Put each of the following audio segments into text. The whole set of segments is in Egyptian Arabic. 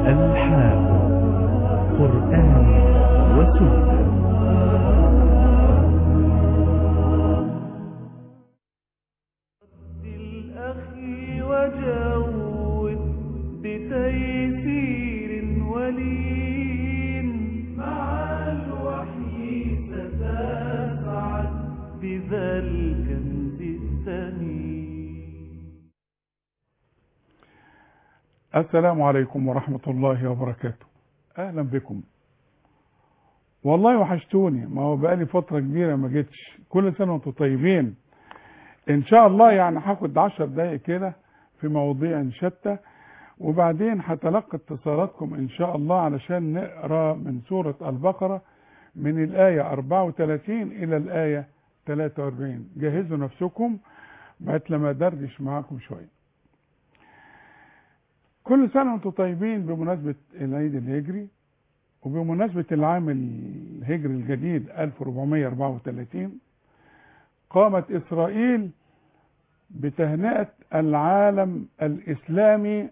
ألحان قرآن وسنة الأخي وجود بتيسير ولين مع الوحي ستسعد بذا الكنز الثمين السلام عليكم ورحمة الله وبركاته أهلا بكم والله وحشتوني ما هو بقالي فترة كبيرة ما جيتش كل سنة وانتم طيبين إن شاء الله يعني هاخد عشر دقايق كده في مواضيع شتى وبعدين هتلقى اتصالاتكم إن شاء الله علشان نقرأ من سورة البقرة من الآية 34 إلى الآية 43 جهزوا نفسكم بقيت لما دردش معاكم شوية كل سنة وانتم طيبين بمناسبة العيد الهجري وبمناسبة العام الهجري الجديد 1434 قامت إسرائيل بتهنئة العالم الإسلامي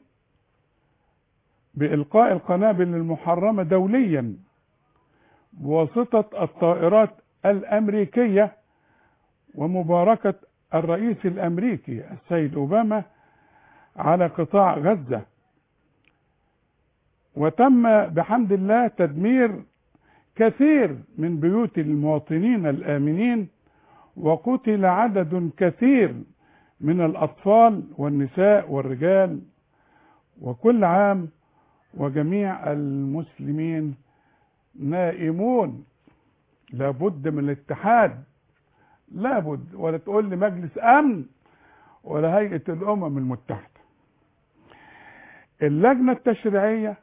بإلقاء القنابل المحرمة دوليا بواسطة الطائرات الأمريكية ومباركة الرئيس الأمريكي السيد أوباما على قطاع غزة وتم بحمد الله تدمير كثير من بيوت المواطنين الآمنين وقتل عدد كثير من الأطفال والنساء والرجال وكل عام وجميع المسلمين نائمون لابد من الاتحاد لابد ولا تقول لي مجلس أمن ولا هيئة الأمم المتحدة اللجنة التشريعية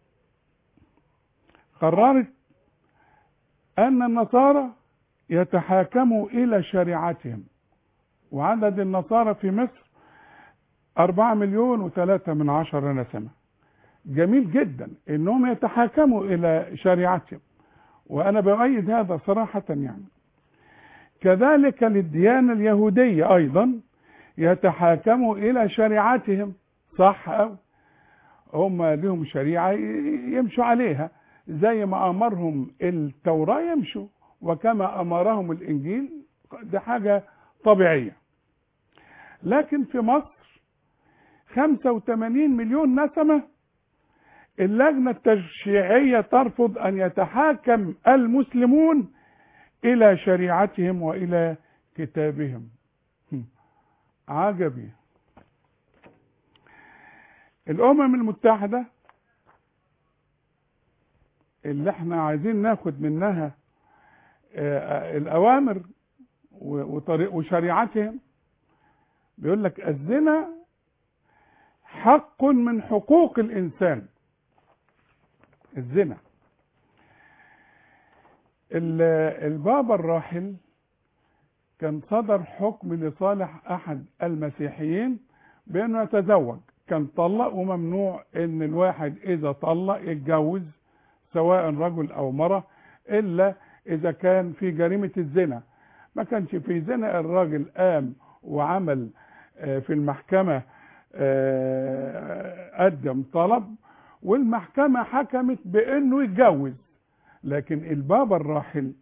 قررت أن النصارى يتحاكموا إلى شريعتهم وعدد النصارى في مصر أربعة مليون وثلاثة من عشرة نسمة جميل جدا إنهم يتحاكموا إلى شريعتهم وأنا بؤيد هذا صراحة يعني كذلك للديانة اليهودية أيضا يتحاكموا إلى شريعتهم صح أو هم لهم شريعة يمشوا عليها زي ما أمرهم التوراة يمشوا وكما أمرهم الإنجيل دي حاجة طبيعية لكن في مصر 85 مليون نسمة اللجنة التشريعية ترفض أن يتحاكم المسلمون إلى شريعتهم وإلى كتابهم عجبي الأمم المتحدة اللي احنا عايزين ناخد منها الأوامر وطريق وشريعتهم بيقول لك الزنا حق من حقوق الإنسان الزنا البابا الراحل كان صدر حكم لصالح أحد المسيحيين بأنه يتزوج كان طلق وممنوع ان الواحد اذا طلق يتجوز سواء رجل او مرة الا اذا كان في جريمة الزنا ما كانش في زنا الراجل قام وعمل في المحكمة قدم طلب والمحكمة حكمت بانه يتجوز لكن البابا الراحل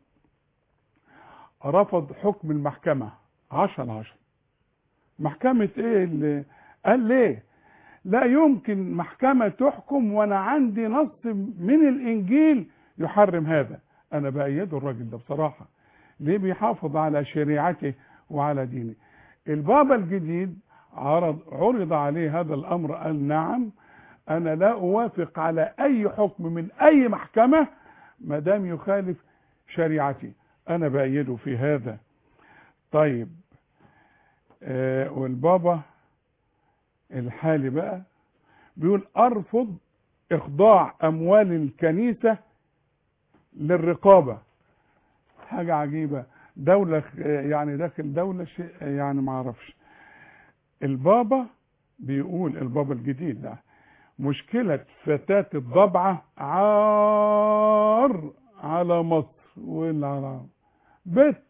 رفض حكم المحكمة عشر عشر محكمة ايه اللي قال ليه لا يمكن محكمة تحكم وانا عندي نص من الانجيل يحرم هذا انا بأيده الراجل ده بصراحة ليه بيحافظ على شريعته وعلى دينه البابا الجديد عرض عرض عليه هذا الامر قال نعم انا لا اوافق على اي حكم من اي محكمة ما دام يخالف شريعتي انا بأيده في هذا طيب آه والبابا الحالي بقى بيقول ارفض اخضاع اموال الكنيسة للرقابة حاجة عجيبة دولة يعني داخل دولة شيء يعني ما اعرفش البابا بيقول البابا الجديد ده مشكلة فتاة الضبعة عار على مصر والعرب بت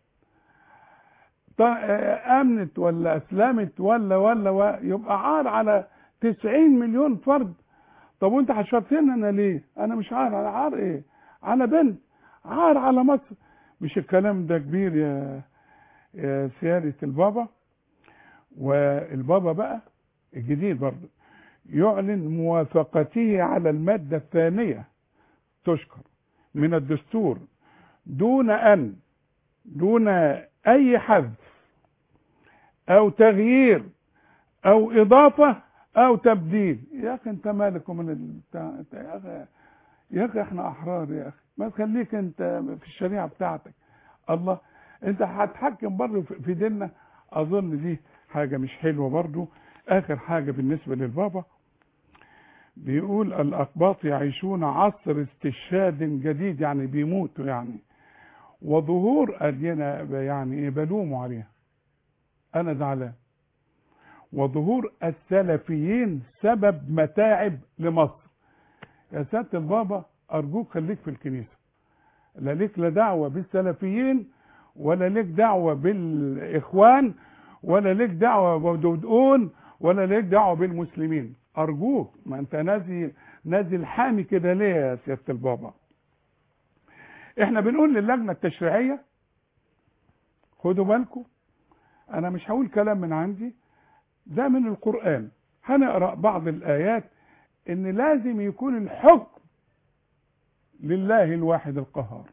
امنت ولا اسلمت ولا ولا و... يبقى عار على 90 مليون فرد طب وانت حشرتني انا ليه انا مش عار على عار ايه على بنت عار على مصر مش الكلام ده كبير يا يا سيادة البابا والبابا بقى الجديد برضه يعلن موافقته على المادة الثانية تشكر من الدستور دون أن دون أي حذف أو تغيير أو إضافة أو تبديل يا أخي أنت مالك من البتاع أنت يا أخي يا أخي إحنا أحرار يا أخي ما تخليك أنت في الشريعة بتاعتك الله أنت هتحكم برضه في في ديننا أظن دي حاجة مش حلوة برضه آخر حاجة بالنسبة للبابا بيقول الأقباط يعيشون عصر استشهاد جديد يعني بيموتوا يعني وظهور أدينا يعني إيه بلوموا عليها أنا زعلان وظهور السلفيين سبب متاعب لمصر يا سيادة البابا أرجوك خليك في الكنيسة لا ليك لا دعوة بالسلفيين ولا ليك دعوة بالإخوان ولا ليك دعوة بدودقون ولا ليك دعوة بالمسلمين أرجوك ما أنت نازل نازل حامي كده ليه يا سيادة البابا احنا بنقول للجنة التشريعية خدوا بالكم انا مش هقول كلام من عندي ده من القرآن هنقرأ بعض الآيات ان لازم يكون الحكم لله الواحد القهار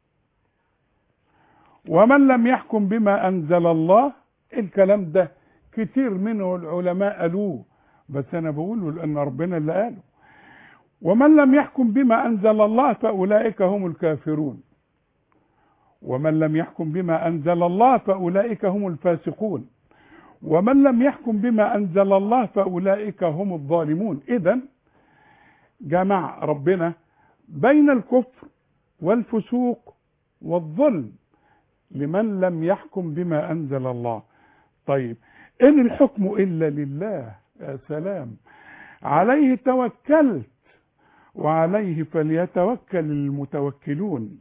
ومن لم يحكم بما أنزل الله الكلام ده كتير منه العلماء قالوه بس أنا بقوله لأن ربنا اللي قاله ومن لم يحكم بما أنزل الله فأولئك هم الكافرون ومن لم يحكم بما أنزل الله فأولئك هم الفاسقون ومن لم يحكم بما أنزل الله فأولئك هم الظالمون إذا جمع ربنا بين الكفر والفسوق والظلم لمن لم يحكم بما أنزل الله طيب إن الحكم إلا لله يا سلام عليه توكلت وعليه فليتوكل المتوكلون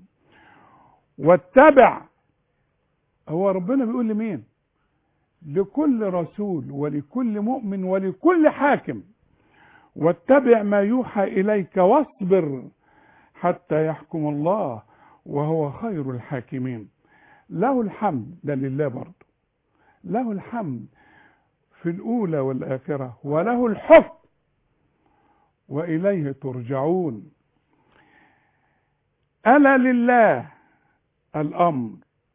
واتبع هو ربنا بيقول لمين لكل رسول ولكل مؤمن ولكل حاكم واتبع ما يوحى إليك واصبر حتى يحكم الله وهو خير الحاكمين له الحمد ده لله برضه له الحمد في الأولى والآخرة وله الحكم وإليه ترجعون ألا لله الأمر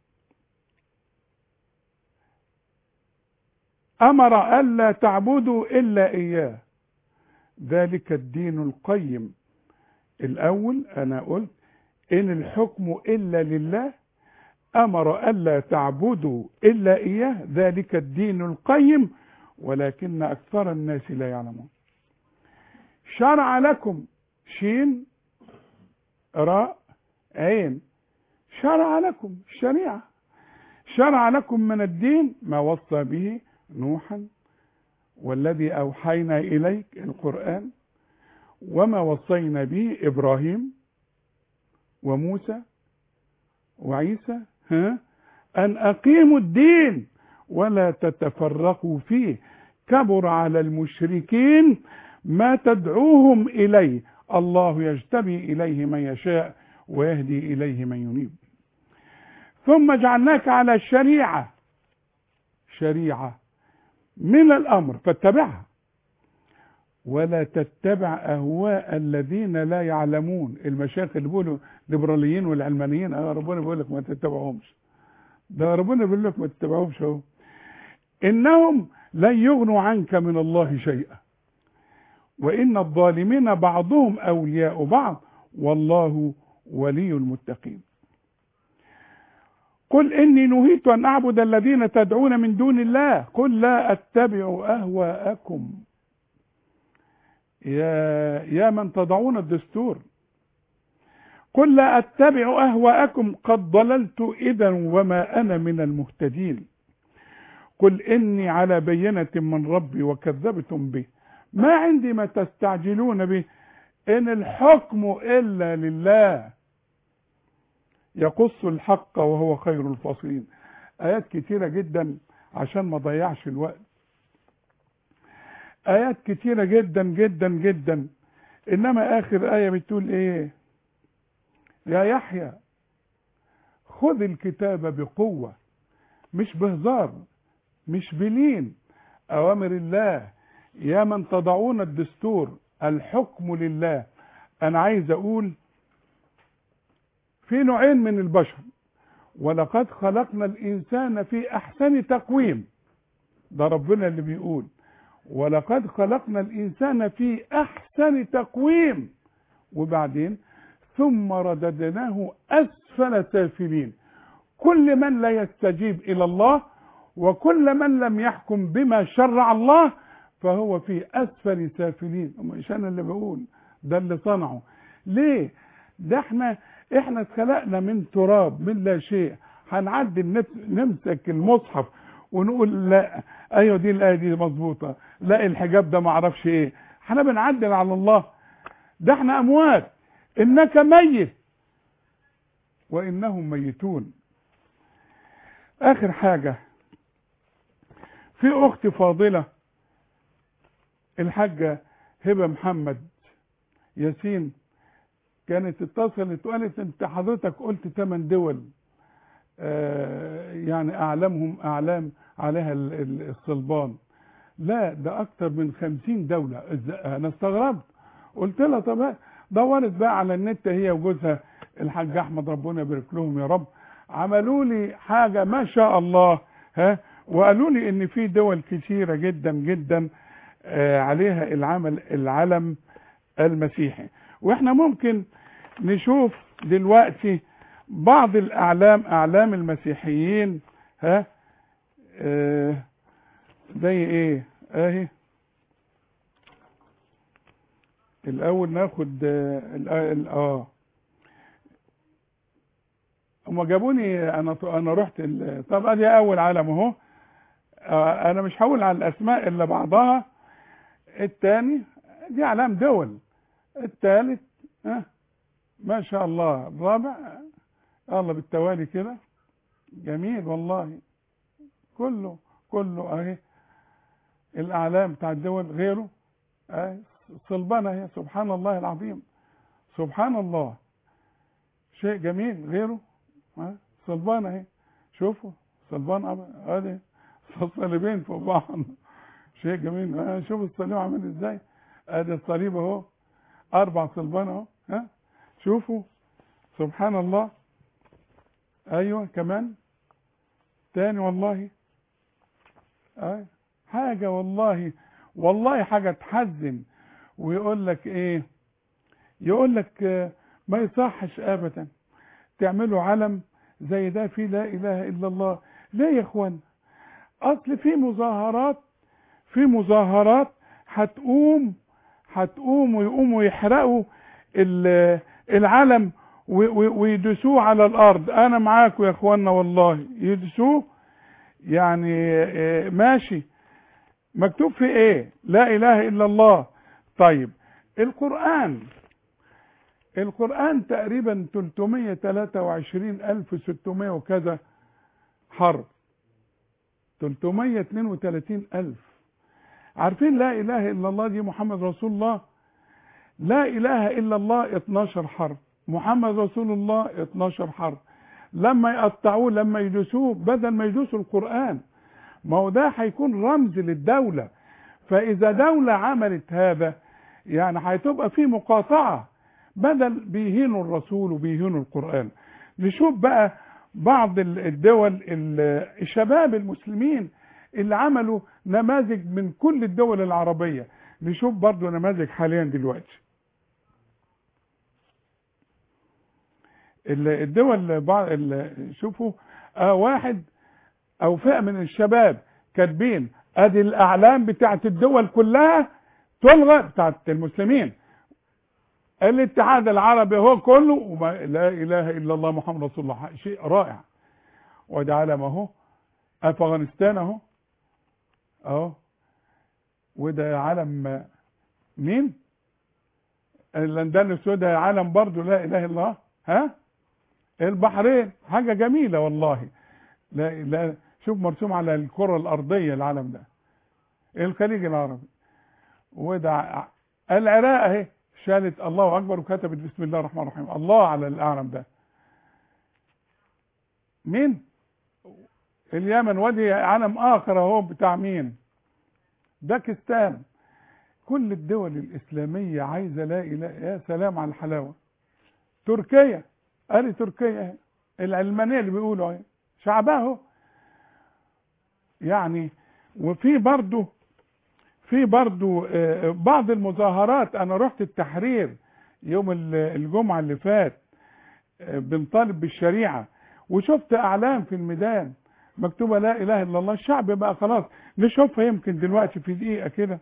أمر ألا تعبدوا إلا إياه ذلك الدين القيم الأول أنا قلت إن الحكم إلا لله أمر ألا تعبدوا إلا إياه ذلك الدين القيم ولكن أكثر الناس لا يعلمون شرع لكم شين راء عين شرع لكم الشريعة شرع لكم من الدين ما وصى به نوحا والذي أوحينا إليك القرآن وما وصينا به إبراهيم وموسى وعيسى ها أن أقيموا الدين ولا تتفرقوا فيه كبر على المشركين ما تدعوهم إليه الله يجتبي إليه من يشاء ويهدي إليه من ينيب ثم جعلناك على الشريعة شريعة من الأمر فاتبعها ولا تتبع أهواء الذين لا يعلمون المشايخ اللي بيقولوا ليبراليين والعلمانيين اه ربنا بيقول لك ما تتبعهمش ده ربنا بيقول لك ما تتبعهمش اهو إنهم لن يغنوا عنك من الله شيئا وإن الظالمين بعضهم أولياء بعض والله ولي المتقين قل إني نهيت أن أعبد الذين تدعون من دون الله قل لا أتبع أهواءكم يا يا من تضعون الدستور قل لا أتبع أهواءكم قد ضللت إذا وما أنا من المهتدين قل إني على بينة من ربي وكذبتم به ما عندي ما تستعجلون به إن الحكم إلا لله يقص الحق وهو خير الفاصلين آيات كتيرة جدا عشان ما ضيعش الوقت آيات كتيرة جدا جدا جدا انما اخر ايه بتقول ايه يا يحيى خذ الكتاب بقوه مش بهزار مش بلين اوامر الله يا من تضعون الدستور الحكم لله انا عايز اقول في نوعين من البشر ولقد خلقنا الانسان في احسن تقويم ده ربنا اللي بيقول ولقد خلقنا الانسان في احسن تقويم وبعدين ثم رددناه اسفل سافلين كل من لا يستجيب الى الله وكل من لم يحكم بما شرع الله فهو في اسفل سافلين مش انا اللي بقول ده اللي صنعه ليه ده احنا احنا اتخلقنا من تراب من لا شيء هنعدي نمسك المصحف ونقول لا ايوه دي الايه دي مظبوطه لا الحجاب ده ما اعرفش ايه احنا بنعدل على الله ده احنا اموات انك ميت وانهم ميتون اخر حاجه في اخت فاضله الحاجه هبه محمد ياسين كانت اتصلت وقالت انت حضرتك قلت ثمان دول آه يعني اعلامهم اعلام عليها الصلبان لا ده اكتر من خمسين دولة انا استغربت قلت لها طب دورت بقى على النت هي وجوزها الحاج احمد ربنا يبارك لهم يا رب عملوا لي حاجة ما شاء الله ها وقالوا لي ان في دول كثيرة جدا جدا آه عليها العمل العلم المسيحي واحنا ممكن نشوف دلوقتي بعض الاعلام اعلام المسيحيين ها آه زي ايه اهي الاول ناخد اه, آه. هم جابوني انا انا رحت طب ادي اول علم اهو آه انا مش هقول على الاسماء الا بعضها الثاني دي اعلام دول الثالث ها ما شاء الله الرابع الله بالتوالي كده جميل والله كله كله اهي الاعلام بتاع الدول غيره اهي صلبانه اهي سبحان الله العظيم سبحان الله شيء جميل غيره ها صلبانه اهي شوفوا صلبان ادي صليبين فوق بعض شيء جميل ها شوف الصليب عامل ازاي ادي الصليب اهو اربع صلبان اهو ها شوفوا سبحان الله ايوه كمان تاني والله أي حاجة والله والله حاجة تحزن ويقول لك ايه يقول لك ما يصحش ابدا تعملوا علم زي ده في لا اله الا الله ليه يا اخوان اصل في مظاهرات في مظاهرات هتقوم هتقوم ويقوموا يحرقوا العلم ويدسوه على الارض انا معاكم يا اخوانا والله يدسوه يعني ماشي مكتوب في ايه لا اله الا الله طيب القرآن القرآن تقريبا 323600 وكذا حرف 332000 عارفين لا اله الا الله دي محمد رسول الله لا اله الا الله 12 حرف محمد رسول الله 12 حرف لما يقطعوه لما يدوسوه بدل ما يدوسوا القرآن ما هو ده هيكون رمز للدولة فإذا دولة عملت هذا يعني هتبقى في مقاطعة بدل بيهينوا الرسول وبيهينوا القرآن نشوف بقى بعض الدول الشباب المسلمين اللي عملوا نماذج من كل الدول العربية نشوف برضو نماذج حاليا دلوقتي الدول بعض شوفوا آه واحد او فئه من الشباب كاتبين ادي الاعلام بتاعت الدول كلها تلغى بتاعت المسلمين الاتحاد العربي هو كله وما لا اله الا الله محمد رسول الله شيء رائع وده علم اهو افغانستان اهو اهو وده علم مين الاندلس وده علم برضه لا اله الا الله ها البحرين حاجه جميله والله لا لا شوف مرسوم على الكره الارضيه العلم ده الخليج العربي وده العراق اهي شالت الله اكبر وكتبت بسم الله الرحمن الرحيم الله على الاعلم ده مين اليمن وادي علم اخر اهو بتاع مين باكستان كل الدول الاسلاميه عايزه لا اله يا سلام على الحلاوه تركيا ادي تركيا اهي العلمانيه اللي بيقولوا اهي شعبها اهو يعني وفي برضه في برضو آه، بعض المظاهرات انا رحت التحرير يوم ال- الجمعة اللي فات آه، بنطالب بالشريعة وشفت اعلام في الميدان مكتوبة لا اله الا الله الشعب بقى خلاص نشوفها يمكن دلوقتي في دقيقة كده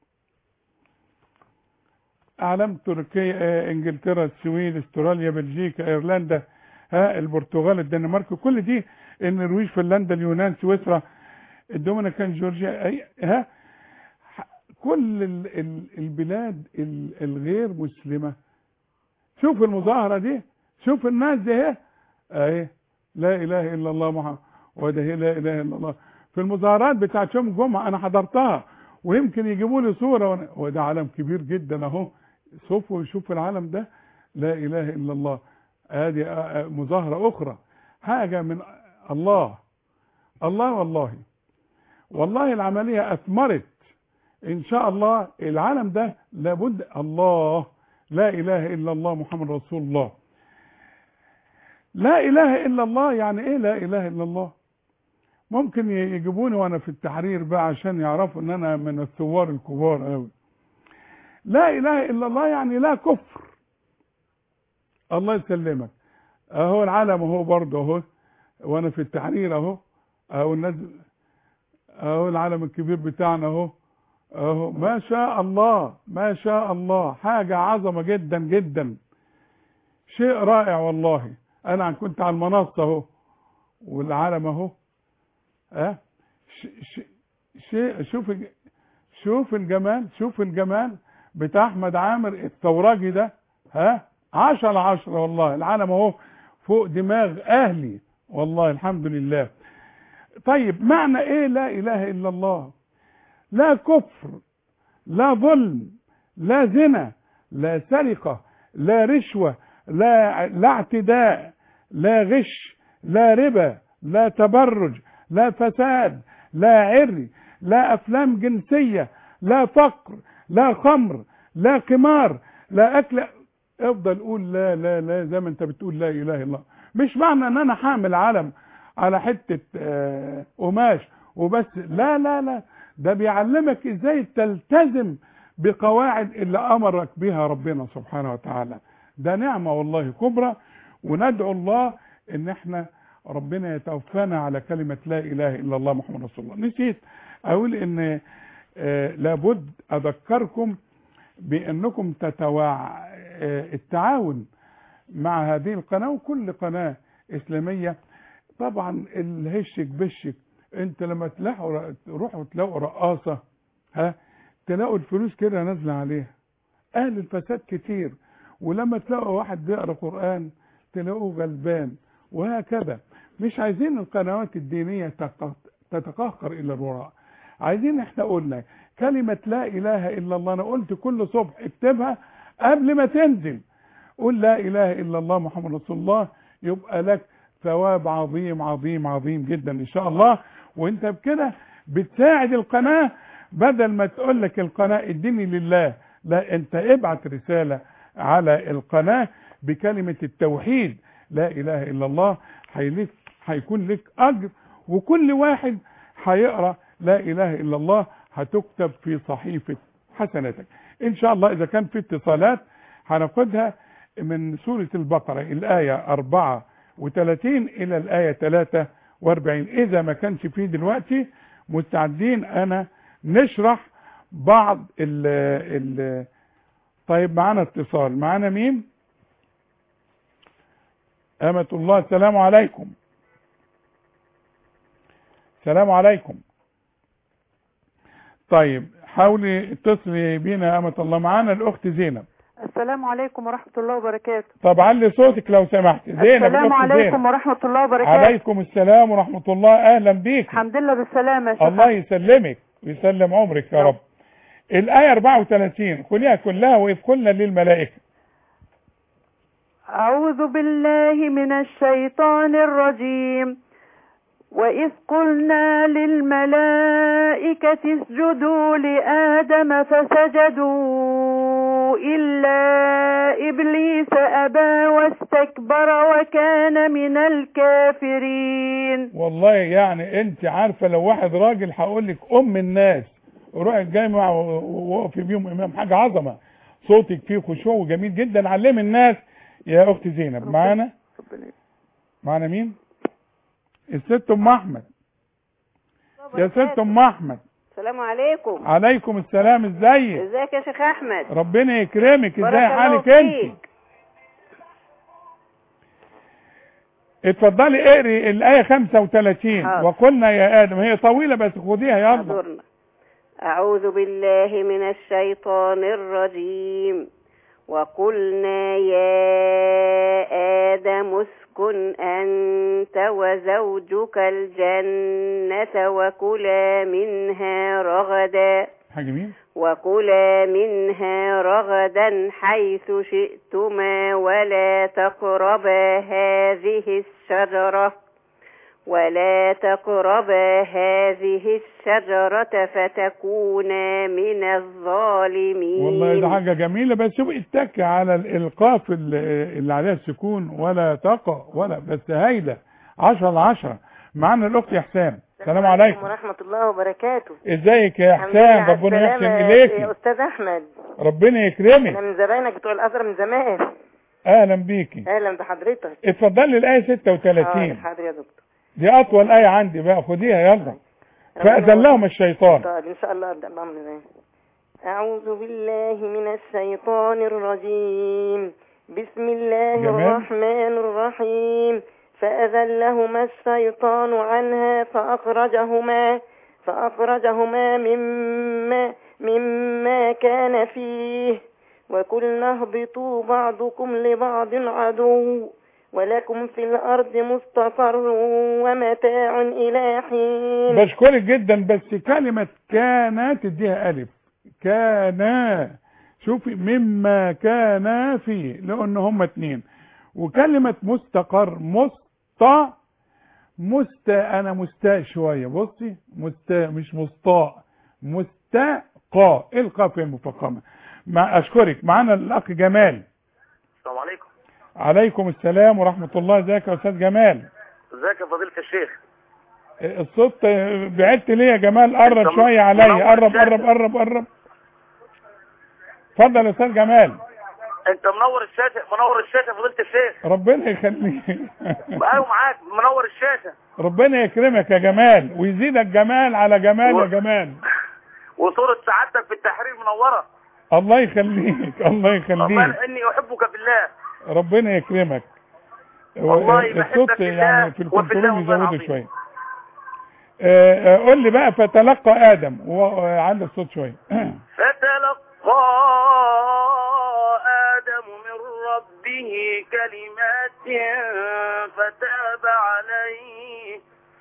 اعلام تركيا آه، انجلترا السويد استراليا بلجيكا ايرلندا ها البرتغال الدنمارك كل دي النرويج فنلندا اليونان سويسرا الدومينيكان جورجيا أي- ها كل ال- ال- البلاد ال- الغير مسلمة شوف المظاهرة دي شوف الناس دي اهي اهي لا اله الا الله محمد وده هي لا اله الا الله في المظاهرات بتاعت يوم الجمعة انا حضرتها ويمكن يجيبوا لي صورة وأنا- وده علم كبير جدا اهو شوفوا شوف العلم ده لا اله الا الله ادي آه، آه، مظاهرة اخرى حاجة من الله الله والله والله العملية اثمرت ان شاء الله العالم ده لابد الله لا اله الا الله محمد رسول الله لا اله الا الله يعني ايه لا اله الا الله ممكن يجيبوني وانا في التحرير بقى عشان يعرفوا ان انا من الثوار الكبار قوي لا اله الا الله يعني لا كفر الله يسلمك اهو العالم اهو برضه اهو وانا في التحرير اهو اهو الناس اهو العالم الكبير بتاعنا اهو اهو ما شاء الله ما شاء الله حاجة عظمة جدا جدا شيء رائع والله انا كنت على المنصة اهو والعالم اهو ها ش- ش- شيء شوف الج- شوف الجمال شوف الجمال بتاع احمد عامر الثوراجي ده ها عشرة عشرة والله العالم اهو فوق دماغ اهلي والله الحمد لله طيب معنى ايه لا اله الا الله لا كفر لا ظلم لا زنا لا سرقة لا رشوة لا لا اعتداء لا غش لا ربا لا تبرج لا فساد لا عري لا افلام جنسية لا فقر لا خمر لا قمار لا اكل افضل قول لا لا لا زي ما انت بتقول لا اله الا الله مش معنى ان انا حامل علم على حتة آه، قماش وبس لا لا لا ده بيعلمك ازاي تلتزم بقواعد اللي امرك بها ربنا سبحانه وتعالى ده نعمة والله كبرى وندعو الله ان احنا ربنا يتوفانا على كلمة لا اله الا الله محمد رسول الله نسيت اقول ان آه، لابد اذكركم بانكم تتواع آه، التعاون مع هذه القناة وكل قناة اسلامية طبعا الهشك بشك انت لما تلاقوا تروحوا تلاقوا رقاصة ها تلاقوا الفلوس كده نازلة عليها اهل الفساد كتير ولما تلاقوا واحد بيقرا قرآن تلاقوه غلبان وهكذا مش عايزين القنوات الدينية تق- تتقهقر الى الوراء عايزين احنا قلنا كلمة لا اله الا الله انا قلت كل صبح اكتبها قبل ما تنزل قول لا اله الا الله محمد رسول الله يبقى لك ثواب عظيم عظيم عظيم جدا ان شاء الله وانت بكده بتساعد القناة بدل ما تقول لك القناة اديني لله لا انت ابعت رسالة على القناة بكلمة التوحيد لا اله الا الله هيليك هيكون لك اجر وكل واحد هيقرا لا اله الا الله هتكتب في صحيفة حسناتك ان شاء الله اذا كان في اتصالات هناخدها من سورة البقرة الآية 34 إلى الآية 43 إذا ما كانش فيه دلوقتي مستعدين أنا نشرح بعض ال ال طيب معانا اتصال معانا مين أمة الله السلام عليكم السلام عليكم طيب حاولي اتصلي بينا يا أمة الله معانا الأخت زينب السلام عليكم ورحمة الله وبركاته طب علي صوتك لو سمحت زينب السلام الأخت عليكم زينب. ورحمة الله وبركاته عليكم السلام ورحمة الله أهلا بيك الحمد لله بالسلامة يا شيخ الله يسلمك ويسلم عمرك يا رب الآية 34 خليها كلها وإذ قلنا للملائكة أعوذ بالله من الشيطان الرجيم وإذ قلنا للملائكة اسجدوا لآدم فسجدوا إلا إبليس أبى واستكبر وكان من الكافرين والله يعني انت عارفة لو واحد راجل هقول لك ام الناس وروح الجامع ووقف بيهم امام حاجة عظمة صوتك فيه خشوع وجميل جدا علم الناس يا اخت زينب معانا معانا مين الست ام احمد يا ست ام احمد السلام عليكم عليكم السلام ازيك ازيك يا شيخ احمد ربنا يكرمك ازاي بارك الله حالك انت فيك. اتفضلي اقري الايه 35 حاضر. وقلنا يا ادم هي طويله بس خديها يلا حضرنا أعوذ بالله من الشيطان الرجيم وقلنا يا آدم اسكن أنت وزوجك الجنة وكلا منها رغدا حاجه مين وكلا منها رغدا حيث شئتما ولا تقربا هذه الشجرة ولا تقربا هذه الشجرة فتكونا من الظالمين والله ده حاجه جميله بس شوف اتك على الالقاف اللي اللي عليها السكون ولا تقى ولا بس هايله 10 على 10 معانا الاخت احسان السلام عليكم ورحمة الله وبركاته ازيك يا الحمد لله احسان على ربنا يحسن السلامة يا اليك أستاذ أحمد ربنا أنا يكرمك من زباينك بتوع الأزهر من زمان اهلا بيكي أهلا بحضرتك اتفضلي الايه حاضر 36 حاضر يا دكتور دي اطول ايه عندي بقى خديها يلا فاذلهم الشيطان طيب إن شاء الله أبدأ بأمر الله أعوذ بالله من الشيطان الرجيم بسم الله جمال. الرحمن الرحيم فأذلهما الشيطان عنها فأخرجهما فأخرجهما مما مما كان فيه وقلنا اهبطوا بعضكم لبعض عدو ولكم في الأرض مستقر ومتاع إلى حين بشكرك جدا بس كلمة كان تديها ألف كان شوفي مما كان فيه لأن هما اتنين وكلمة مستقر مست مست أنا مستاء شوية بصي مستاء مش مسطاء مستقى القاف المفخمة مع أشكرك معانا الأخ جمال السلام عليكم عليكم السلام ورحمة الله ازيك يا أستاذ جمال ازيك يا فضيلة الشيخ الصوت بعدت ليه يا جمال قرب انت شويه عليا منور قرب الشاشة. قرب قرب قرب اتفضل يا استاذ جمال انت منور الشاشة منور الشاشة يا فضيلة الشيخ ربنا يخليك ايوه معاك منور الشاشة ربنا يكرمك يا جمال ويزيدك جمال على جمال و- يا جمال وصورة سعادتك في التحرير منورة الله يخليك الله والله يخليك اني احبك بالله ربنا يكرمك والله بحبك الصوت في الله يعني في وفي الله الكنترول والله يزوده العظيم. شويه آه، آه، قول لي بقى فتلقى ادم وعلى الصوت شويه فتلقى آدم من ربه كلمات فتاب عليه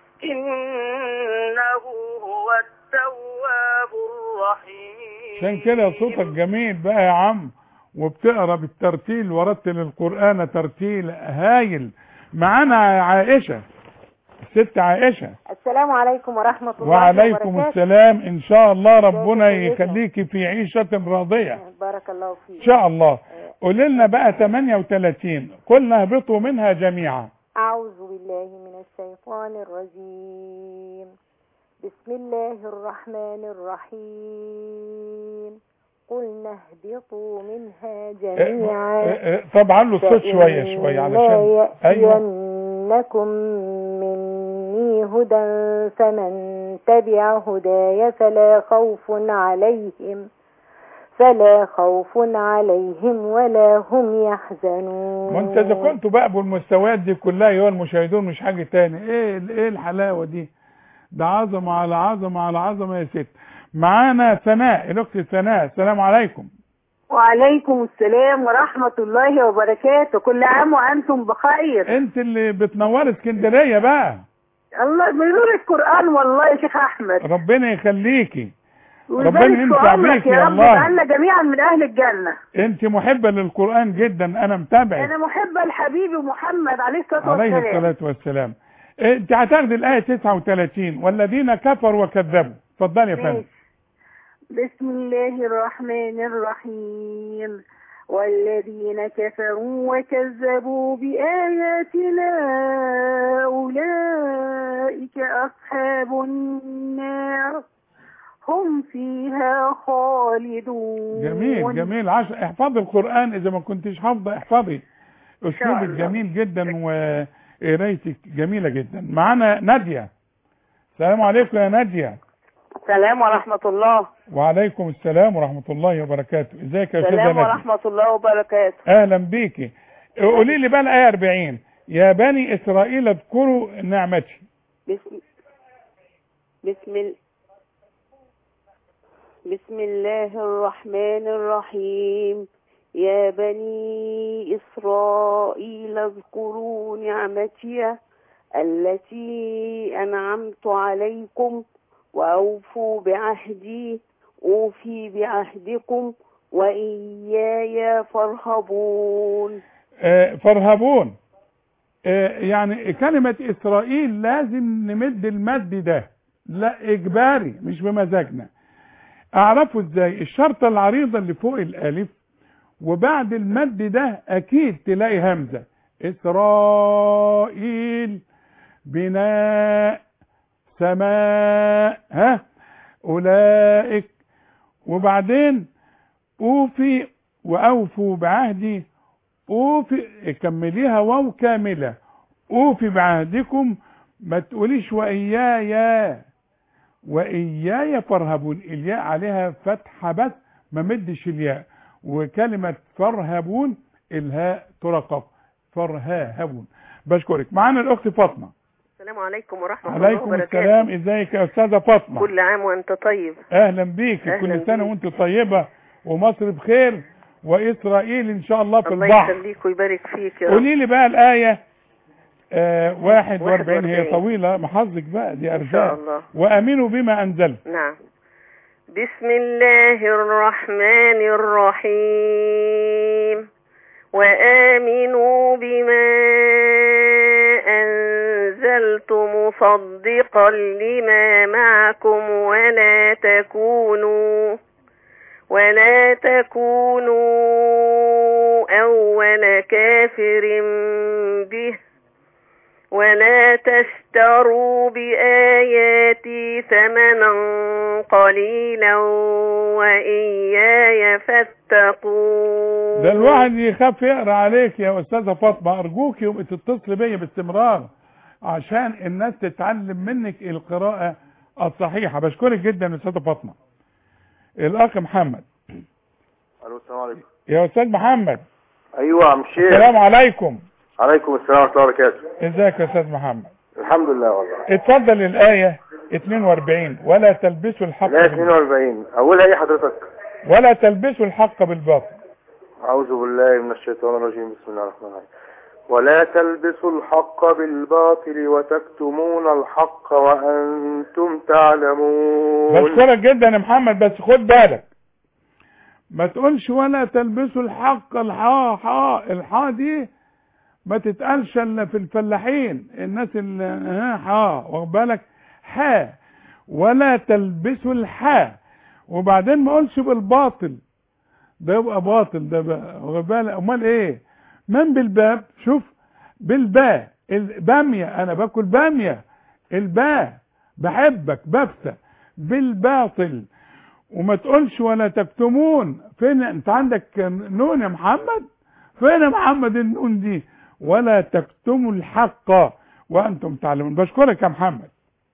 إنه هو التواب الرحيم عشان كده صوتك جميل بقى يا عم وبتقرا بالترتيل ورتل القرآن ترتيل هايل معانا عائشة الست عائشة السلام عليكم ورحمة الله وعليكم وبركاته السلام ان شاء الله ربنا ازيك يا يخليكي في عيشة راضية بارك الله ان فيك شاء الله قولي لنا بقى 38 قلنا اهبطوا منها جميعا أعوذ بالله من الشيطان الرجيم بسم الله الرحمن الرحيم قلنا اهبطوا منها جميعا اه، اه، طبعا له الصوت شوية شوية علشان ايوه يأتينكم مني هدى فمن تبع هداي فلا خوف عليهم فلا خوف عليهم ولا هم يحزنون ما انت اذا كنتوا بقى بالمستويات دي كلها ايها المشاهدون مش حاجه تاني ايه ايه الحلاوه دي ده عظمه على عظمه على عظمه يا ست معانا ثناء الاخت ثناء السلام عليكم وعليكم السلام ورحمة الله وبركاته كل عام وأنتم بخير انت اللي بتنوري اسكندريه بقى الله بنور القرآن والله يا شيخ أحمد ربنا يخليكي ربنا ويبارك في ينفع عمرك بيك يا يا رب الله. يجعلنا جميعا من اهل الجنه انت محبة للقرآن جدا انا متابعك انا محبه لحبيبي محمد عليه الصلاه عليه والسلام الصلاة والسلام انت هتاخد الآية 39 والذين كفروا وكذبوا اتفضلي يا فندم ماشي. بسم الله الرحمن الرحيم والذين كفروا وكذبوا بآياتنا أولئك أصحاب النار هم فيها خالدون جميل جميل عش... احفظي القرآن إذا ما كنتش حافظة احفظي أسلوبك الله. جميل جدا وقرايتك جميلة جدا معانا نادية السلام عليكم يا نادية السلام ورحمة الله وعليكم السلام ورحمة الله وبركاته ازيك يا أستاذة السلام نادية ورحمة الله وبركاته أهلا بيكي قولي لي بقى الآية 40 يا بني إسرائيل اذكروا نعمتي بسم بسم ال... بسم الله الرحمن الرحيم يا بني إسرائيل اذكروا نعمتي التي أنعمت عليكم وأوفوا بعهدي أوفي بعهدكم وإياي فارهبون آه، فارهبون آه، يعني كلمة إسرائيل لازم نمد المد ده لا إجباري مش بمزاجنا أعرفه إزاي الشرطة العريضة اللي فوق الألف وبعد المد ده أكيد تلاقي همزة إسرائيل بناء سماء ها أولئك وبعدين أوفي وأوفوا بعهدي أوفي كمليها واو كاملة أوفي بعهدكم ما تقوليش وإيايا وإياي فارهبون الياء عليها فتحة بس ما مدش الياء وكلمة فارهبون الهاء ترقق فارهابون بشكرك معانا الأخت فاطمة السلام عليكم ورحمة الله عليكم وبركاته السلام ازيك يا أستاذة فاطمة كل عام وأنت طيب اهلا بيك أهلاً كل سنه بيك. وانت طيبه ومصر بخير واسرائيل ان شاء الله في الله البحر يخليك ويبارك فيك يا رب قولي لي بقى الايه آه 41 هي 41. طويله محظك بقى دي إن شاء ارزاق الله وامنوا بما انزلت نعم بسم الله الرحمن الرحيم وآمنوا بما أنزلت مصدقا لما معكم ولا تكونوا ولا تكونوا أول كافر به ولا تشتروا بآياتي ثمنا قليلا وإياي فاتقون ده الواحد يخاف يقرا عليك يا استاذه فاطمه ارجوك يبقى تتصل بيا باستمرار عشان الناس تتعلم منك القراءه الصحيحه بشكرك جدا يا استاذه فاطمه الاخ محمد الو السلام عليكم يا استاذ محمد ايوه يا عم شيخ السلام عليكم عليكم السلام ورحمه الله وبركاته ازيك يا استاذ محمد الحمد لله والله اتفضل الآية 42 ولا تلبسوا الحق لا بالباطل 42 اولها ايه حضرتك ولا تلبسوا الحق بالباطل اعوذ بالله من الشيطان الرجيم بسم الله الرحمن الرحيم ولا تلبسوا الحق بالباطل وتكتمون الحق وانتم تعلمون بشكرك جدا يا محمد بس خد بالك ما تقولش ولا تلبسوا الحق الحا حا الحا دي ما تتقالش الا في الفلاحين الناس اللي ها حا واخد بالك حا ولا تلبسوا الحا وبعدين ما اقولش بالباطل ده يبقى باطل ده بقى واخد بالك امال ايه من بالباب شوف بالباء الباميه انا باكل باميه الباء بحبك بفتة بالباطل وما تقولش ولا تكتمون فين انت عندك نون يا محمد فين يا محمد النون دي ولا تكتموا الحق وانتم تعلمون بشكرك يا محمد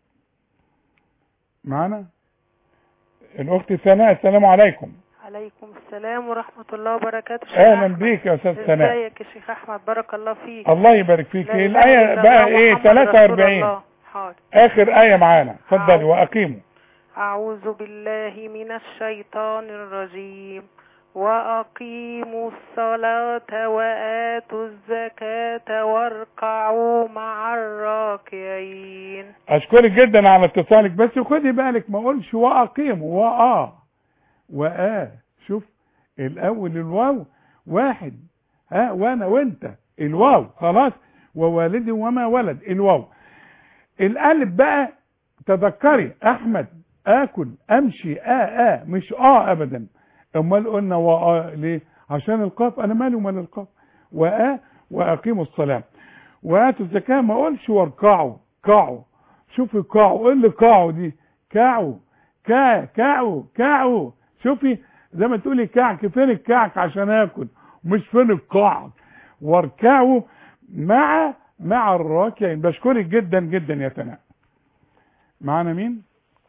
معنا الاخت سناء السلام عليكم عليكم السلام ورحمة الله وبركاته شيخ اهلا أحمد. بيك يا استاذ سناء ازيك يا شيخ احمد بارك الله فيك الله يبارك فيك لا إله الايه إلا بقى الله ايه محمد رسول 43 الله. حاضر اخر ايه معانا اتفضلي واقيموا أعوذ بالله من الشيطان الرجيم وأقيموا الصلاة وآتوا الزكاة واركعوا مع الراكعين اشكرك جدا على اتصالك بس خدي بالك ما اقولش واقيموا واه واه شوف الاول الواو واحد ها وانا وانت الواو خلاص ووالد وما ولد الواو الالف بقى تذكري احمد اكل امشي اه اه مش اه ابدا امال قلنا واه ليه عشان القاف انا مالي ومال القاف واه واقيموا الصلاه واتوا الزكاه ما اقولش واركعوا كعوا شوفي كعوا ايه اللي كعوا دي كعوا كا كعوا كعوا شوفي زي ما تقولي كعك فين الكعك عشان اكل مش فين الكعك واركعوا مع مع الراكعين بشكرك جدا جدا يا تناء معانا مين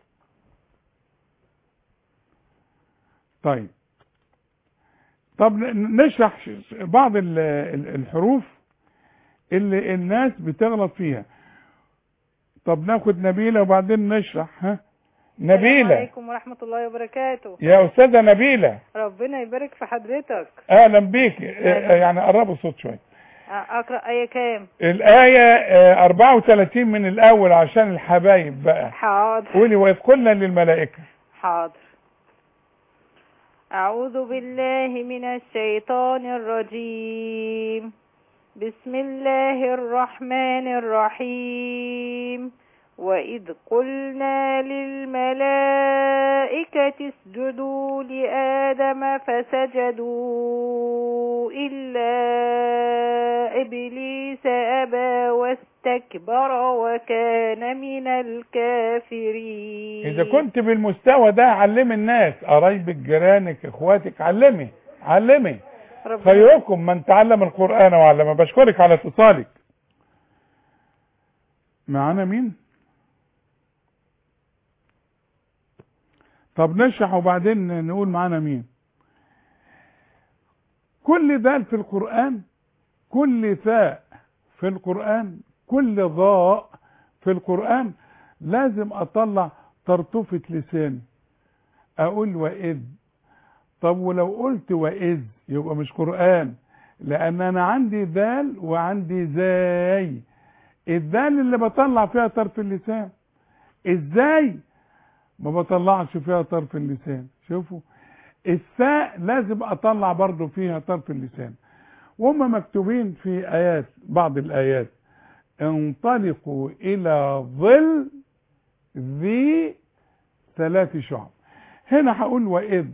طيب طب ن- نشرح ش- بعض ال- ال- الحروف اللي الناس بتغلط فيها طب ناخد نبيلة وبعدين نشرح ها السلام نبيلة عليكم ورحمة الله وبركاته يا أستاذة نبيلة ربنا يبارك في حضرتك أهلا بيك آه، يعني قربوا الصوت شوية أقرأ أي كام الآية آه، 34 من الأول عشان الحبايب بقى حاضر قولي وإذ قلنا للملائكة حاضر أعوذ بالله من الشيطان الرجيم بسم الله الرحمن الرحيم وإذ قلنا للملائكة اسجدوا لآدم فسجدوا إلا إبليس أبى واستكبر وكان من الكافرين إذا كنت بالمستوى ده علمي الناس قرايبك جيرانك إخواتك علمي علمي ربنا خيركم من تعلم القرآن وعلمه بشكرك على اتصالك معانا مين طب نشرح وبعدين نقول معانا مين كل ذال في القرآن كل ثاء في القرآن كل ضاء في القرآن لازم أطلع طرطفة لساني أقول وإذ طب ولو قلت وإذ يبقى مش قرآن لأن أنا عندي ذال وعندي زاي الذال اللي بطلع فيها طرف اللسان ازاي ما بطلعش فيها طرف اللسان شوفوا الثاء لازم اطلع برضو فيها طرف اللسان وهم مكتوبين في ايات بعض الايات انطلقوا الى ظل ذي ثلاث شعب هنا هقول واذ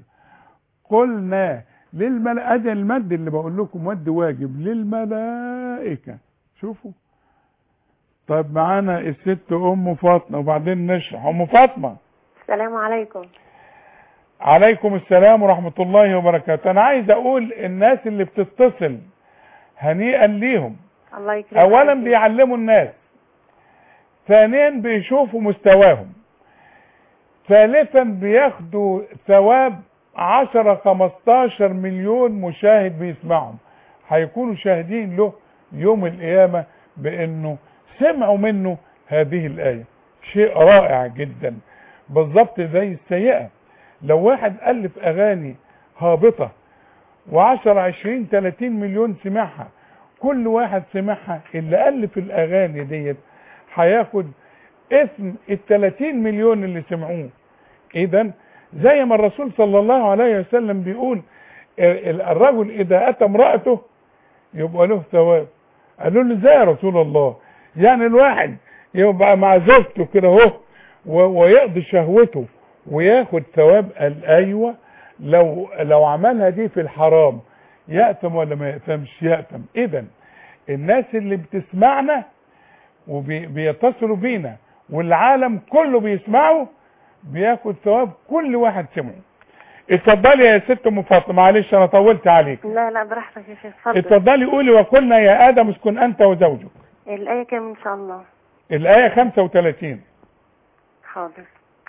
قلنا للملائكة ادي المد اللي بقول لكم مد واجب للملائكة شوفوا طيب معانا الست ام فاطمه وبعدين نشرح ام فاطمه السلام عليكم عليكم السلام ورحمه الله وبركاته انا عايز اقول الناس اللي بتتصل هنيئا ليهم الله يكرمك اولا بيعلموا الناس ثانيا بيشوفوا مستواهم ثالثا بياخدوا ثواب 10 15 مليون مشاهد بيسمعهم هيكونوا شاهدين له يوم القيامه بانه سمعوا منه هذه الآية شيء رائع جدا بالظبط زي السيئة لو واحد ألف أغاني هابطة وعشر عشرين تلاتين مليون سمعها كل واحد سمعها اللي ألف الأغاني ديت هياخد اسم التلاتين مليون اللي سمعوه إذا زي ما الرسول صلى الله عليه وسلم بيقول ال- الرجل إذا أتى امرأته يبقى له ثواب قالوا له ازاي يا رسول الله يعني الواحد يبقى مع زوجته كده اهو و- ويقضي شهوته وياخد ثواب قال ايوه لو لو عملها دي في الحرام يأتم ولا ما يأتمش يأتم اذا الناس اللي بتسمعنا وبيتصلوا بينا والعالم كله بيسمعوا بياخد ثواب كل واحد سمعه اتفضلي يا ست ام فاطمه معلش انا طولت عليك لا لا براحتك يا شيخ اتفضل اتفضلي قولي وقلنا يا ادم اسكن انت وزوجك الآية كام إن شاء الله الايه 35 حاضر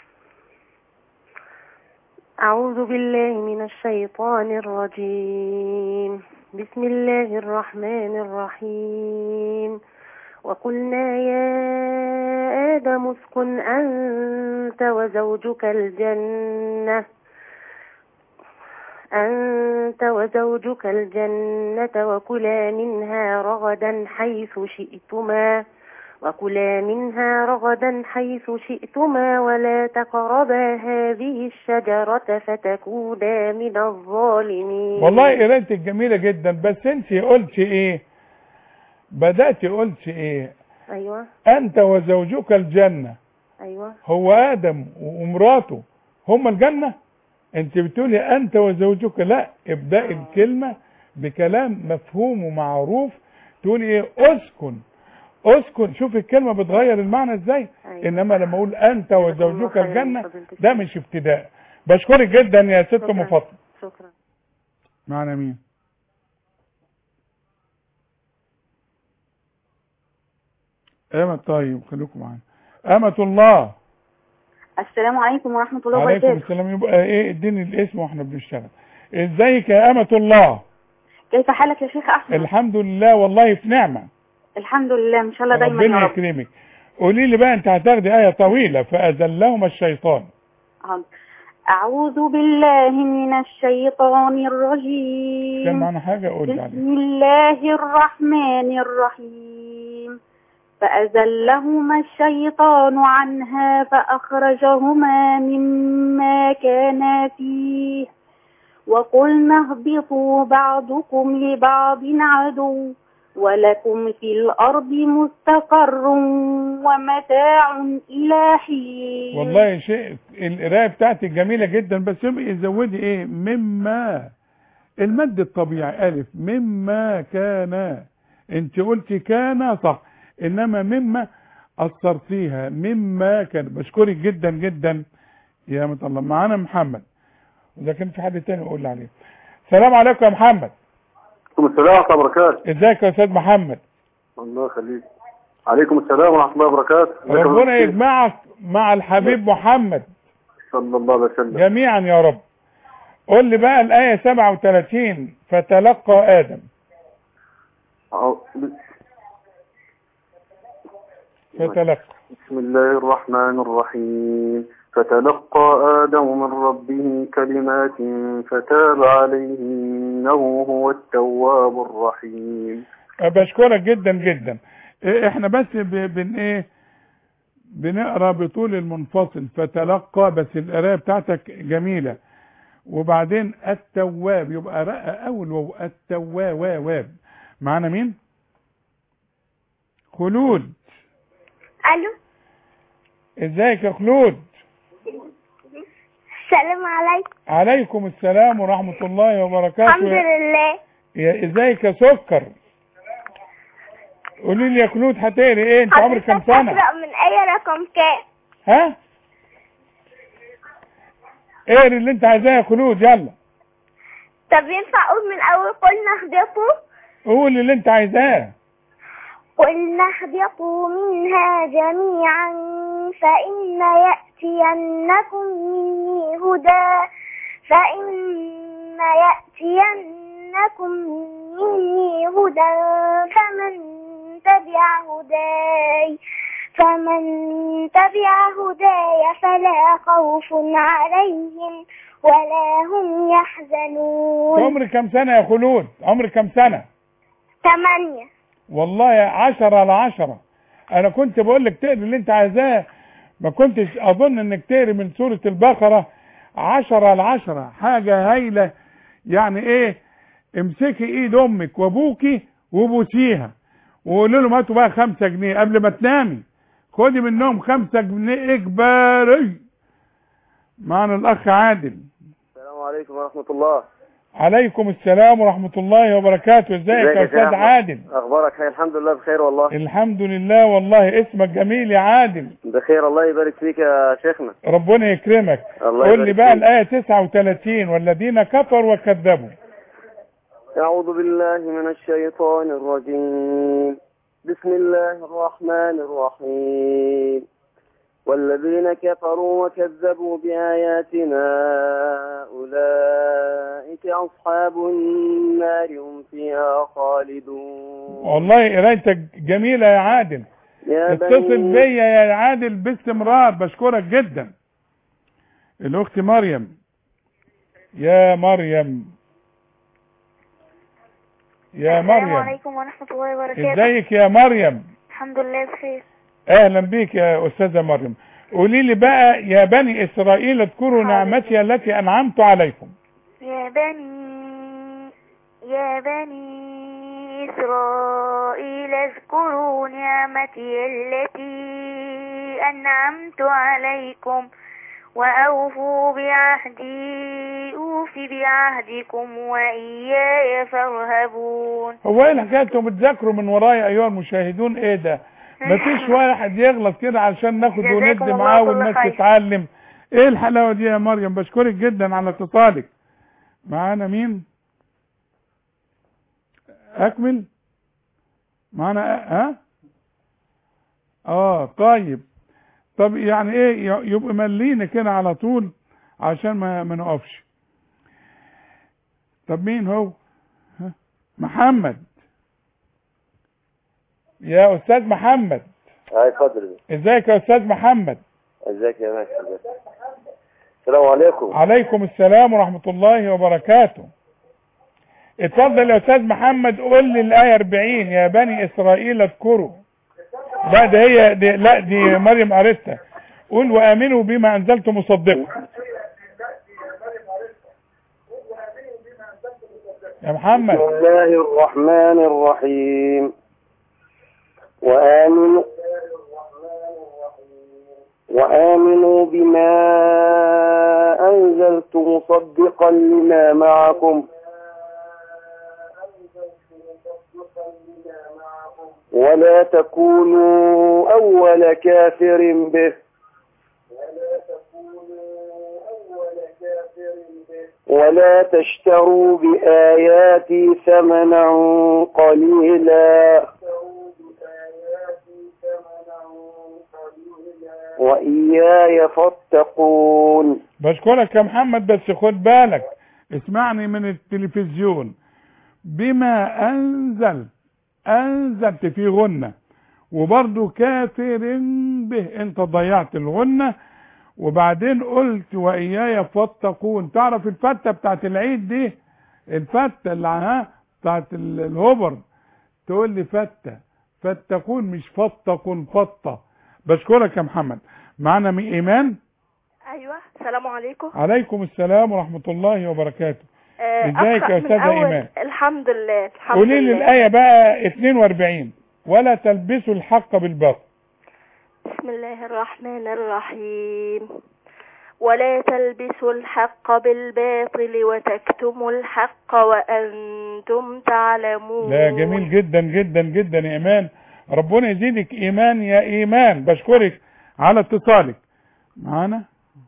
أعوذ بالله من الشيطان الرجيم بسم الله الرحمن الرحيم وقلنا يا آدم اسكن أنت وزوجك الجنة أنت وزوجك الجنة وكلا منها رغدا حيث شئتما وكلا منها رغدا حيث شئتما ولا تقربا هذه الشجرة فتكونا من الظالمين والله قرايتك جميلة جدا بس انت قلت ايه بدأت قلت ايه أيوة انت وزوجك الجنة أيوة هو ادم ومراته هم الجنة انت بتقولي انت وزوجك لا ابدأ الكلمة بكلام مفهوم ومعروف تقولي ايه اسكن اسكن شوف الكلمة بتغير المعنى ازاي أيوة. انما لما اقول انت وزوجك خير الجنة فضيلة الشيخ. ده مش ابتداء بشكرك جدا يا ست شكراً. ام فاطمه شكرا معنا مين أمة طيب خليكم معانا أمة الله السلام عليكم ورحمة الله عليكم وبركاته السلام يبقى ايه اديني الاسم واحنا بنشتغل ازيك يا أمة الله كيف حالك يا شيخ أحمد الحمد لله والله في نعمة الحمد لله إن شاء الله دايما ربنا يا رب يكرمك قولي لي بقى انت هتاخدي آية طويلة فأذلهما الشيطان حاضر. أعوذ بالله من الشيطان كان الرجيم معنا حاجة قولي عليها بسم الله الرحمن الرحيم فأزلهما الشيطان عنها فأخرجهما مما كانا فيه وقلنا اهبطوا بعضكم لبعض عدو ولكم في الأرض مستقر ومتاع إلى حين والله شيء القرايه بتاعتك جميله جدا بس يبقى زودي ايه مما المد الطبيعي الف مما كان انت قلتي كان صح انما مما اثرتيها مما كان بشكرك جدا جدا يا مت الله معانا محمد اذا كان في حد تاني قول لي عليه السلام عليكم يا محمد عليكم السلام ورحمة الله وبركاته ازيك يا استاذ محمد الله يخليك عليكم السلام ورحمة الله وبركاته ربنا يجمعك مع الحبيب محمد صلى الله عليه وسلم جميعا يا رب قول لي بقى الآية 37 فتلقى آدم أعوذ- فتلقى بسم الله الرحمن الرحيم فتلقى آدم من ربه كلمات فتاب عليه إنه هو التواب الرحيم بشكرك جدا جدا إيه احنا بس ب- بن ايه بنقرا بطول المنفصل فتلقى بس القرايه بتاعتك جميله وبعدين التواب يبقى رأى اول واو التواب واب معانا مين خلود الو ازيك يا خلود السلام عليكم عليكم السلام ورحمه الله وبركاته الحمد لله يا ازيك يا سكر قولي لي يا خلود هتقري ايه انت عمرك كام حضرتك سنه اقرا من اي رقم كام ها اقري اللي انت عايزاه يا خلود يلا طب ينفع اقول من اول قلنا اهبطوا قول اللي انت عايزاه قلنا اهبطوا منها جميعا فإن يأتينكم مني هدى فإن يأتينكم مني هدى فمن تبع هداي فمن تبع هداي فلا خوف عليهم ولا هم يحزنون عمرك كام سنه يا خلود عمرك كام سنه ثمانية والله عشرة على عشرة انا كنت بقول لك تقري اللي انت عايزاه ما كنتش اظن انك تقري من سورة البقرة عشرة على عشرة حاجة هايلة يعني ايه امسكي ايد امك وابوكي وبوسيها وقولي لهم هاتوا بقى خمسة جنيه قبل ما تنامي خدي منهم خمسة جنيه اجباري معنا الاخ عادل السلام عليكم ورحمة الله عليكم السلام ورحمة الله وبركاته ازيك يا شيخ استاذ أحمد؟ عادل أخبارك خير الحمد لله بخير والله الحمد لله والله اسمك جميل يا عادل بخير الله يبارك فيك يا شيخنا ربنا يكرمك الله قول لي يبارك بقى فيك. الآية 39 والذين كفروا وكذبوا أعوذ بالله من الشيطان الرجيم بسم الله الرحمن الرحيم والذين كفروا وكذبوا بآياتنا أولئك أصحاب النار هم فيها خالدون والله قرايتك جميلة يا عادل يا اتصل بني بيا يا عادل باستمرار بشكرك جدا الأخت مريم يا مريم يا السلام مريم عليكم ورحمة الله وبركاته ازيك يا مريم الحمد لله بخير اهلا بيك يا استاذه مريم قولي لي بقى يا بني اسرائيل اذكروا نعمتي التي انعمت عليكم يا بني يا بني إسرائيل اذكروا نعمتي التي أنعمت عليكم وأوفوا بعهدي أوف بعهدكم وإياي فارهبون هو ايه الحكايه انتوا بتذاكروا من ورايا ايها المشاهدون ايه ده مفيش واحد يغلط كده علشان ناخد جزاكم وندي الله معاه كل والناس خير. تتعلم ايه الحلاوه دي يا مريم بشكرك جدا على اتصالك معانا مين اكمل معانا أ- ها اه طيب طب يعني ايه ي- يبقى ملينا كده على طول عشان ما ما نقفش طب مين هو ها؟ محمد يا استاذ محمد هاي اتفضل ازيك يا استاذ محمد ازيك يا باشا ازيك السلام عليكم عليكم السلام ورحمة الله وبركاته اتفضل يا استاذ محمد قول لي الآية 40 يا بني اسرائيل اذكروا لا ده هي دي لا دي مريم قريتها قول وامنوا بما انزلت مصدقا يا محمد بسم الله الرحمن الرحيم وآمنوا وآمنوا بما أنزلت مصدقا لما معكم ولا تكونوا أول كافر به ولا تشتروا بآياتي ثمنا قليلا وإياي فاتقون بشكرك يا محمد بس خد بالك اسمعني من التلفزيون بما انزل انزلت في غنة وبرضو كافر به انت ضيعت الغنة وبعدين قلت واياي فاتقون تعرف الفتة بتاعت العيد دي الفتة اللي عنها بتاعت ال- الهوبر تقول لي فتة فاتقون مش فاتقون فطة بشكرك يا محمد معنا مي ايمان ايوه السلام عليكم عليكم السلام ورحمة الله وبركاته آه، ازيك أقرأ يا من أستاذة أول- إيمان؟ الحمد لله الحمد قولي لي لله الآية بقى 42 ولا تلبسوا الحق بالباطل بسم الله الرحمن الرحيم ولا تلبسوا الحق بالباطل وتكتموا الحق وأنتم تعلمون لا جميل جدا جدا جدا يا إيمان ربنا يزيدك إيمان يا إيمان بشكرك على اتصالك معانا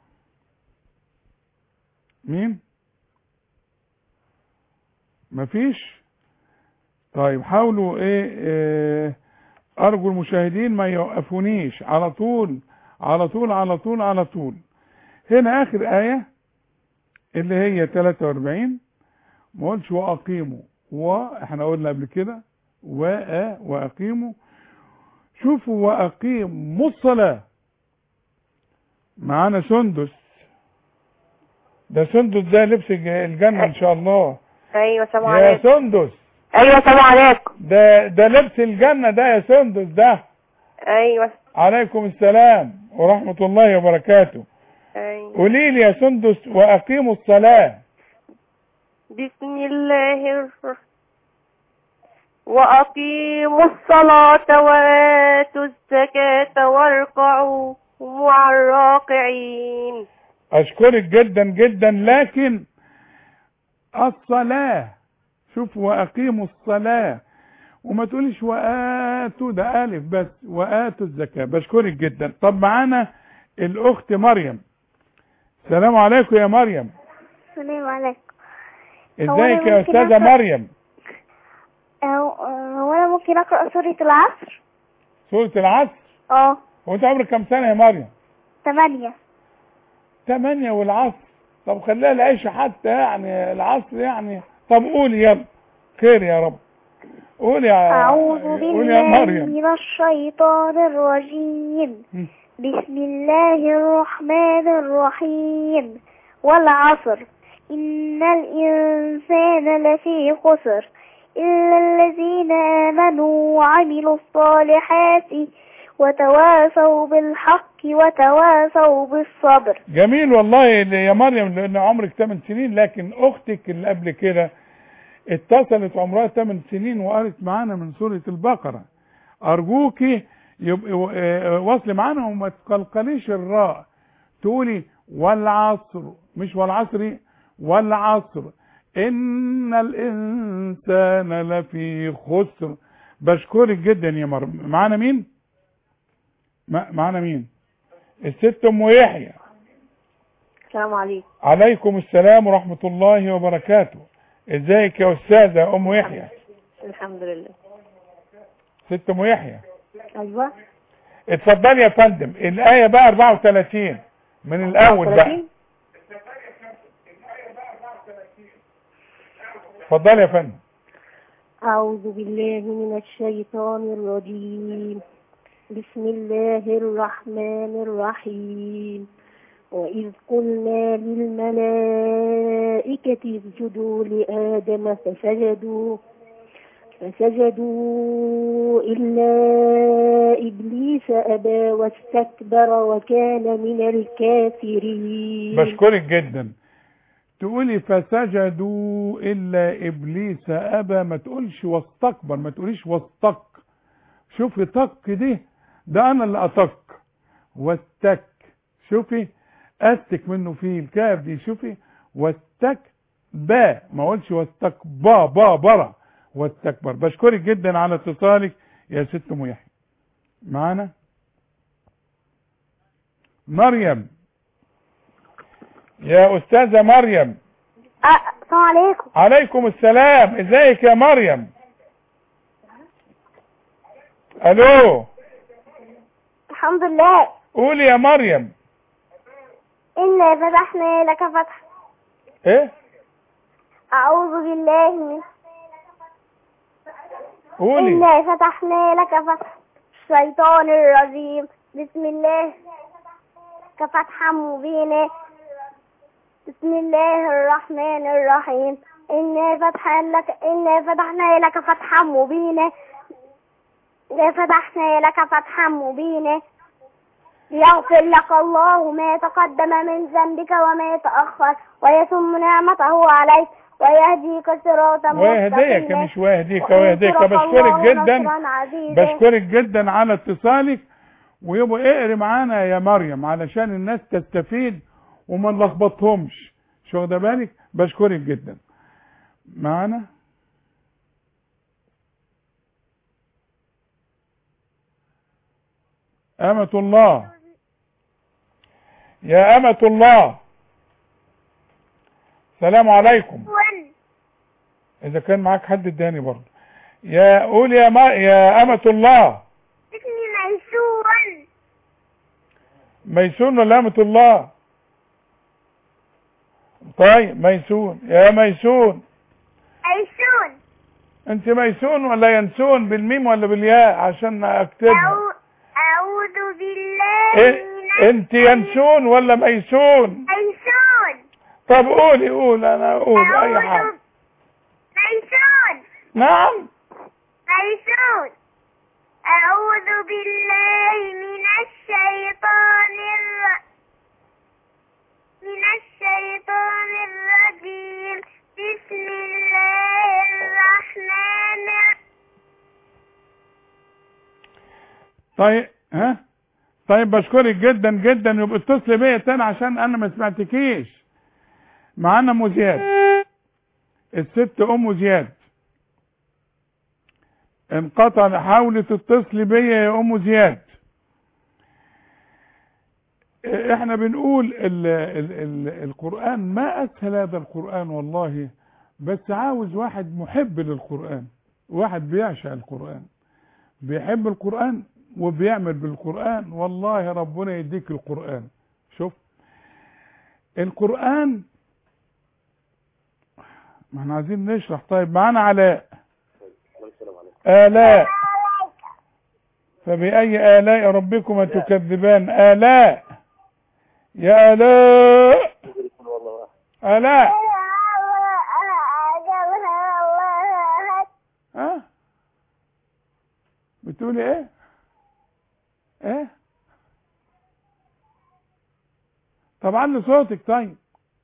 مين مفيش طيب حاولوا ايه, إيه ارجو المشاهدين ما يوقفونيش على طول على طول على طول على طول هنا اخر ايه اللي هي 43 ما قلتش واقيموا واحنا قلنا قبل كده وأ واقيموا شوفوا واقيموا الصلاه معانا سندس ده سندس ده لبس الج- الجنه ان شاء الله ايوه سلام يا عليكم سندس ايوه سلام عليكم ده ده لبس الجنه ده يا سندس ده ايوه عليكم السلام ورحمه الله وبركاته ايوه قولي لي يا سندس واقيموا الصلاه بسم الله الر... وأقيموا الصلاة وآتوا الزكاة واركعوا مع الراكعين اشكرك جدا جدا لكن الصلاه شوف واقيموا الصلاه وما تقوليش واتوا ده الف بس واتوا الزكاه بشكرك جدا طب معانا الاخت مريم السلام عليكم يا مريم السلام عليكم هو أنا ازيك يا ممكن استاذه أقرأ- مريم هو هو انا ممكن اقرا سوره العصر سوره العصر اه هو انت عمرك كام سنه يا مريم ثمانية ثمانية والعصر طب خليها العيش حتى يعني العصر يعني طب قولي يلا خير يا رب قولي يا أعوذ قولي يا بالله مريم من الشيطان الرجيم بسم الله الرحمن الرحيم والعصر إن الإنسان لفي خسر إلا الذين آمنوا وعملوا الصالحات وتواصوا بالحق وتواصوا بالصبر جميل والله يا مريم لان عمرك 8 سنين لكن اختك اللي قبل كده اتصلت عمرها 8 سنين وقالت معانا من سورة البقرة ارجوكي يبقى آه، واصلي معانا وما تقلقليش الراء تقولي والعصر مش والعصر والعصر ان الانسان لفي خسر بشكرك جدا يا مريم معانا مين مع- معانا مين الست ام يحيى السلام عليكم عليكم السلام ورحمة الله وبركاته ازيك يا استاذة ام يحيى الحمد لله ست ام يحيى ايوه اتفضلي يا فندم الآية بقى 34 من الأول بقى 34. اتفضلي يا فندم أعوذ بالله من الشيطان الرجيم بسم الله الرحمن الرحيم وإذ قلنا للملائكة اسجدوا لآدم فسجدوا فسجدوا إلا إبليس أبى واستكبر وكان من الكافرين بشكرك جدا تقولي فسجدوا إلا إبليس أبى ما تقولش واستكبر ما تقوليش واستك شوفي طق دي ده أنا اللي أطق واستك شوفي أستك منه فيه الكاف دي شوفي واستك با ما اقولش واستك با با برا واستكبر بشكرك جدا على اتصالك يا ست ام يحيى معانا مريم يا استاذه مريم السلام عليكم عليكم السلام ازيك يا مريم الو الحمد لله قولي يا مريم إنا فتحنا لك فتح ايه أعوذ بالله من قولي إنا فتحنا لك فتح الشيطان الرجيم بسم الله كفتحا مبينا بسم الله الرحمن الرحيم إنا فتحنا لك إنا فتحنا لك فتحا مبينا إنا فتحنا لك فتحا مبينا ليغفر لك الله ما تقدم من ذنبك وما تأخر ويتم نعمته عليك ويهديك صراطا ويهديك مستقيما مش ويهديك ويهديك وينصرك بشكرك الله جدا نصرا عزيزا. بشكرك جدا على اتصالك ويبقى اقري معانا يا مريم علشان الناس تستفيد وما نلخبطهمش مش واخده بالك بشكرك جدا معانا أمة الله يا أمة الله السلام عليكم إذا كان معاك حد اداني برضه يا قول يا ما يا أمة الله اسمي ميسون ميسون ولا أمة الله طيب ميسون يا ميسون ميسون انت ميسون ولا ينسون بالميم ولا بالياء عشان اكتبها أعوذ بالله إيه؟ انت ينسون ولا ميسون ميسون طب قولي قول انا اقول اي حاجه ميسون نعم ميسون أعوذ بالله من الشيطان الر... من الشيطان الرجيم بسم الله الرحمن الرحيم طيب ها طيب بشكرك جدا جدا يبقى اتصلي بيا تاني عشان انا ما سمعتكيش معانا ام زياد الست ام زياد انقطع حاولي تتصلي بيا يا ام زياد احنا بنقول ال ال ال القرآن ما اسهل هذا القرآن والله بس عاوز واحد محب للقرآن واحد بيعشق القرآن بيحب القرآن وبيعمل بالقرآن والله ربنا يديك القرآن شوف القرآن ما احنا عايزين نشرح طيب معانا علاء آلاء فبأي آلاء ربكما تكذبان آلاء يا آلاء آلاء بتقولي ايه ايه طب علي صوتك طيب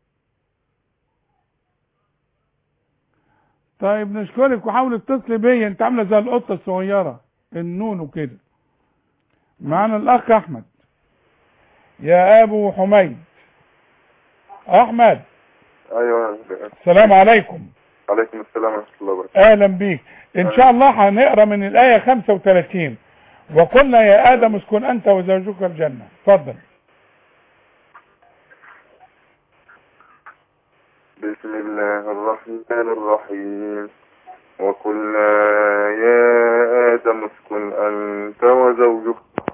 طيب نشكرك وحاول اتصلي بيا انت عامله زي القطه الصغيره النون وكده معانا الاخ احمد يا ابو حميد احمد ايوه السلام عليكم عليكم السلام ورحمه الله وبركاته اهلا بيك ان شاء الله هنقرا من الايه 35 وقلنا يا ادم اسكن انت وزوجك الجنه اتفضل بسم الله الرحمن الرحيم وقلنا يا آدم اسكن أنت وزوجك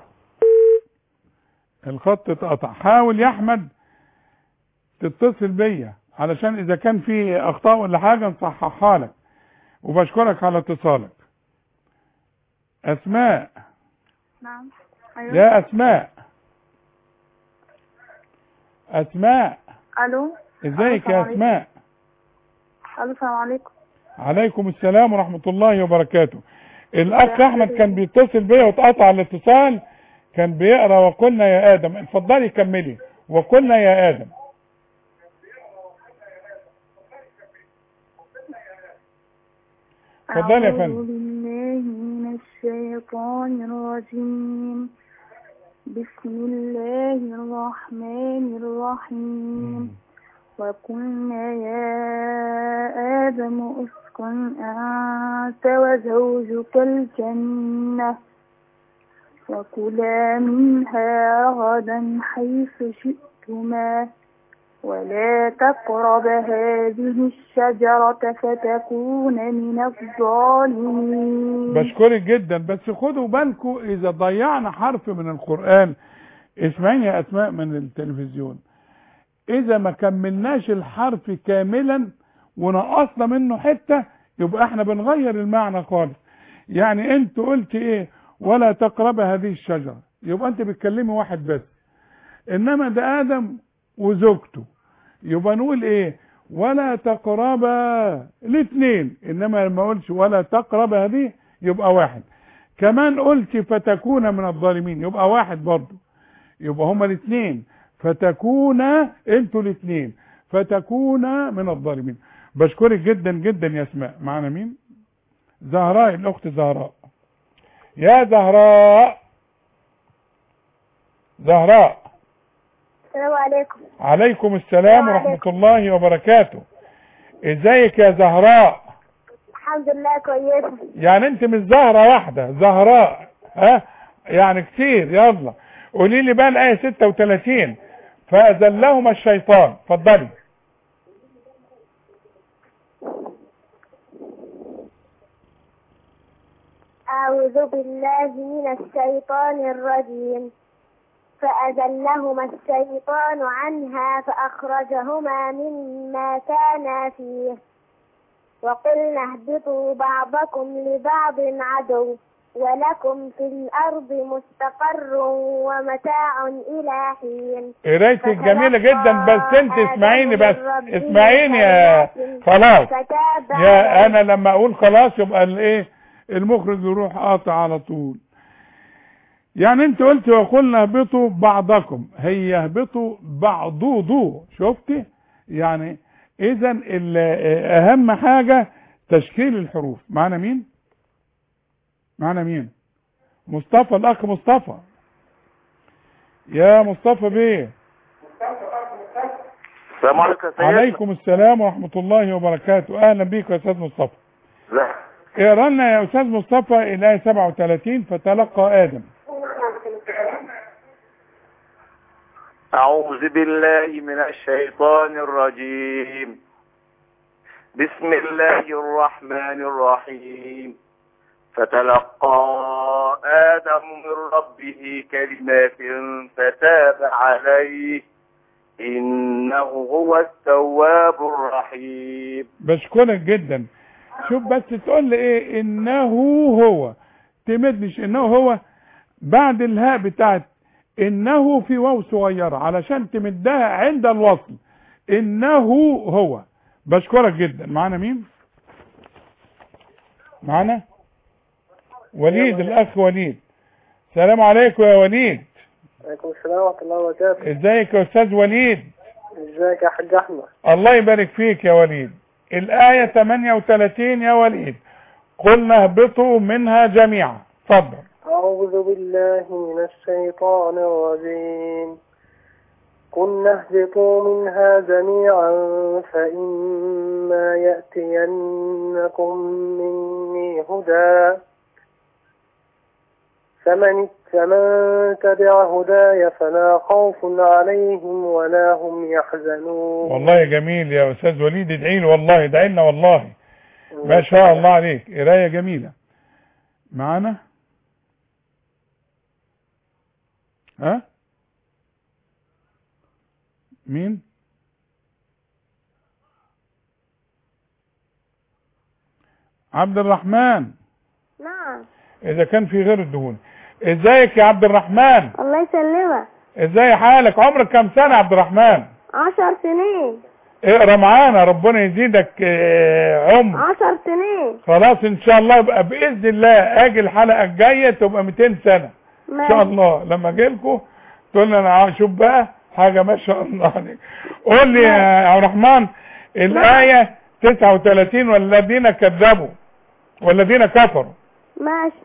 الخط اتقطع حاول يا احمد تتصل بيا علشان اذا كان في اخطاء ولا حاجه نصححها لك وبشكرك على اتصالك اسماء نعم يا اسماء اسماء الو ازيك السلام يا اسماء الو السلام عليكم عليكم السلام ورحمة الله وبركاته الاخ احمد كان بيتصل بيا واتقطع الاتصال كان بيقرا وقلنا يا ادم اتفضلي كملي وقلنا يا ادم اتفضلي يا أعوذ فندم بالله من الشيطان الرجيم بسم الله الرحمن الرحيم وقلنا يا آدم اسكن أنت وزوجك الجنة وكلا منها رغدا حيث شئتما ولا تقرب هذه الشجرة فتكون من الظالمين بشكرك جدا بس خدوا بالكم اذا ضيعنا حرف من القرآن اسمعيني يا اسماء من التلفزيون اذا ما كملناش الحرف كاملا ونقصنا منه حتة يبقى احنا بنغير المعنى خالص يعني انت قلت ايه ولا تقرب هذه الشجرة يبقى انت بتكلمي واحد بس انما ده ادم وزوجته يبقى نقول ايه ولا تقربا الاثنين انما لما اقولش ولا تقرب هذه يبقى واحد كمان قلت فتكون من الظالمين يبقى واحد برضه يبقى هما الاثنين فتكون انتوا الاثنين فتكون من الظالمين بشكرك جدا جدا يا اسماء معنا مين زهراء الاخت زهراء يا زهراء زهراء السلام عليكم عليكم السلام ورحمة الله وبركاته ازيك يا زهراء الحمد لله كويسة يعني انت مش زهرة واحدة زهراء ها يعني كتير يلا قولي لي بقى الآية 36 فأذلهما الشيطان اتفضلي أعوذ بالله من الشيطان الرجيم فأزلهما الشيطان عنها فأخرجهما مما كانا فيه وقلنا اهبطوا بعضكم لبعض عدو ولكم في الأرض مستقر ومتاع إلى حين قرايتك جميلة جدا بس انت اسمعيني بس اسمعيني يا خلاص فتاب يا انا لما اقول خلاص يبقى الايه المخرج يروح قاطع على طول يعني انت قلت وقلنا اهبطوا بعضكم هي اهبطوا بعضوضو شفتي يعني اذا ال- اهم حاجة تشكيل الحروف معنا مين معنا مين مصطفى الاخ مصطفى يا مصطفى بيه السلام عليكم يا سيدنا عليكم السلام ورحمة الله وبركاته اهلا بيك يا استاذ مصطفى لا اقرا لنا يا استاذ مصطفى الايه 37 فتلقى ادم أعوذ بالله من الشيطان الرجيم بسم الله الرحمن الرحيم فتلقى آدم من ربه كلمات فتاب عليه إنه هو التواب الرحيم بشكرك جدا شوف بس تقول لي ايه انه هو تمدش انه هو بعد الهاء بتاعت انه في واو صغيرة علشان تمدها عند الوصل انه هو بشكرك جدا معانا مين معانا وليد الاخ وليد السلام عليكم يا وليد عليكم السلام ورحمة الله وبركاته ازيك يا استاذ وليد ازيك يا حاج احمد الله يبارك فيك يا وليد الآية 38 يا وليد قلنا اهبطوا منها جميعا اتفضل أعوذ بالله من الشيطان الرجيم قلنا اهبطوا منها جميعا فإما يأتينكم مني هدى فمن فمن تبع هداي فلا خوف عليهم ولا هم يحزنون والله جميل يا استاذ وليد ادعي له والله ادعي لنا والله ما شاء الله عليك قرايه جميله معانا ها مين عبد الرحمن نعم اذا كان في غير الدهون ازيك يا عبد الرحمن الله يسلمك ازاي حالك عمرك كام سنه يا عبد الرحمن عشر سنين اقرا معانا ربنا يزيدك آه، عمر عشر سنين خلاص ان شاء الله يبقى باذن الله اجي الحلقه الجايه تبقى 200 سنه ان شاء الله لما اجي لكم تقول لي انا شوف بقى حاجه ما شاء الله عليك قول لي يا عبد الرحمن الايه 39 والذين كذبوا والذين كفروا ماشي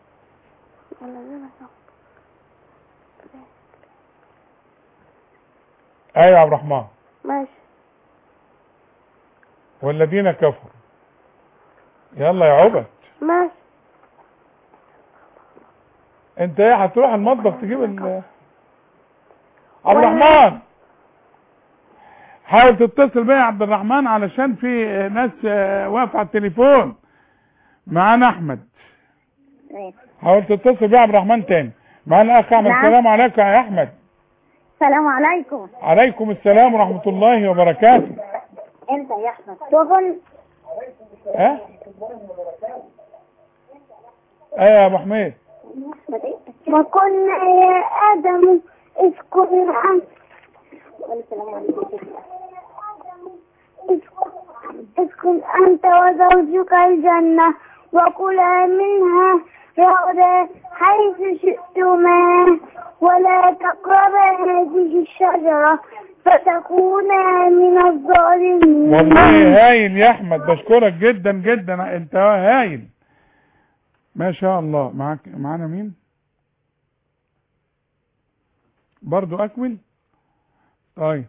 ايوه يا عبد الرحمن ماشي والذين كفروا يلا يا عبد ماشي انت ايه هتروح المطبخ تجيب ال عبد الرحمن حاول تتصل بيا يا عبد الرحمن علشان في ناس آه، واقفه على التليفون معانا احمد حاول تتصل بيا يا عبد الرحمن تاني معانا اخ احمد نعم. السلام عليكم يا احمد السلام عليكم عليكم السلام ورحمه الله وبركاته انت يا احمد وقل ها ايوه يا ابو حميد وقلنا يا ادم اسكن انت اسكن انت وزوجك الجنة وكلا منها رغدا حيث شئتما ولا تقربا هذه الشجرة فتكونا من الظالمين والله هايل يا احمد بشكرك جدا جدا انت هايل ما شاء الله معاك معانا مين برضو اكمل طيب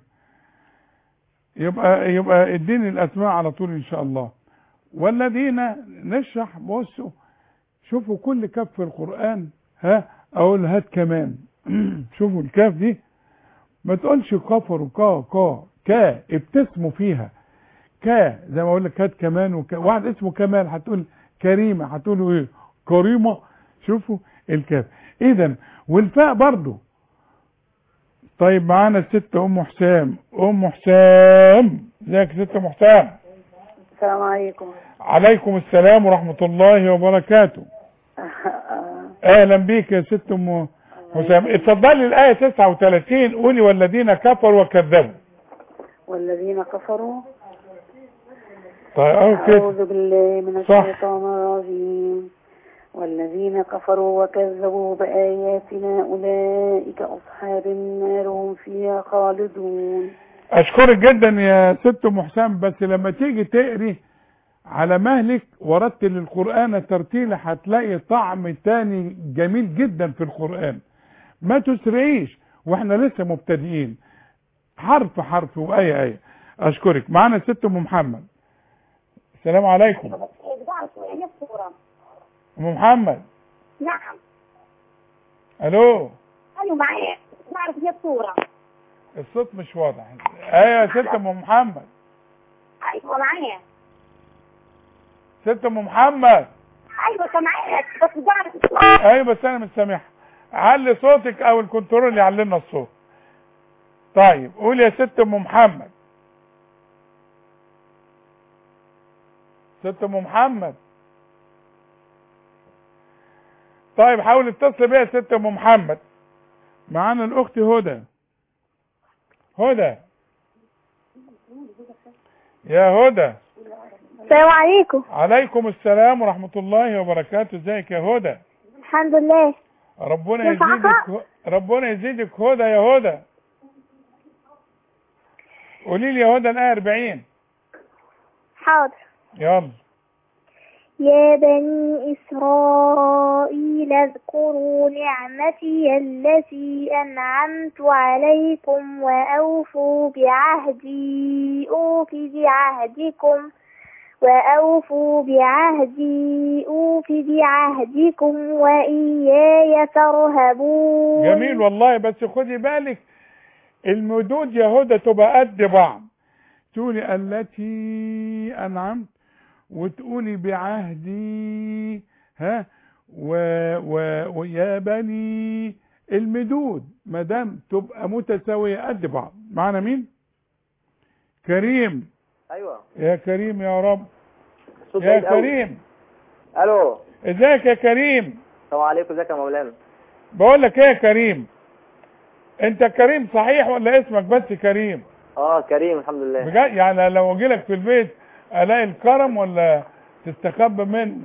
يبقى يبقى اديني الاسماء على طول ان شاء الله والذين نشرح بصوا شوفوا كل كف في القرآن ها اقول هات كمان شوفوا الكاف دي ما تقولش كفر وكا كا كا ابتسموا فيها كا زي ما اقول لك هات كمان وكا واحد اسمه كمال هتقول كريمه هتقولوا ايه كريمه شوفوا الكاف اذا والفاء برضو طيب معانا الست ام حسام ام حسام ازيك يا ست ام حسام السلام عليكم عليكم السلام ورحمه الله وبركاته اهلا بيك يا ست ام حسام اتفضلي الايه 39 قولي والذين كفروا وكذبوا والذين كفروا طيب أهو كده أعوذ بالله من صح. الشيطان الرجيم والذين كفروا وكذبوا بآياتنا أولئك أصحاب النار هم فيها خالدون اشكرك جدا يا ست ام حسام بس لما تيجي تقري على مهلك ورتل القرآن ترتيل هتلاقي طعم تاني جميل جدا في القرآن ما تسرعيش واحنا لسه مبتدئين حرف حرف وآية آية اشكرك معانا الست ام محمد السلام عليكم ام محمد نعم الو ايوه معايا بعرف هي الصورة الصوت مش واضح ايوه يا ست ام محمد ايوه معايا ست ام محمد ايوه سامعاك بس بعرف ايوه بس انا مش سامعها علي صوتك او الكنترول يعلي لنا الصوت طيب قول يا ست ام محمد ست ام محمد طيب حاول اتصل بيا يا ست ام محمد معانا الاخت هدى هدى يا هدى السلام عليكم عليكم السلام ورحمة الله وبركاته ازيك يا هدى الحمد لله ربنا ينفع يزيدك أقرأ؟ ربنا يزيدك هدى يا هدى قولي لي يا هدى الآية 40 حاضر يلا يا بني إسرائيل اذكروا نعمتي التي أنعمت عليكم وأوفوا بعهدي أوف بعهدكم وأوفوا بعهدي أوف بعهدكم وإياي فارهبون جميل والله بس خدي بالك المدود يا هدى تبقى قد بعض تقولي التي أنعمت وتقولي بعهدي ها و و ويا بني المدود ما دام تبقى متساويه قد بعض معنا مين كريم ايوه يا كريم يا رب صوت يا بعيد أوي. كريم الو ازيك يا كريم السلام عليكم ازيك يا مولانا بقول لك ايه يا كريم انت كريم صحيح ولا اسمك بس كريم اه كريم الحمد لله بجد يعني لو اجي لك في البيت الاقي الكرم ولا تستخبى مني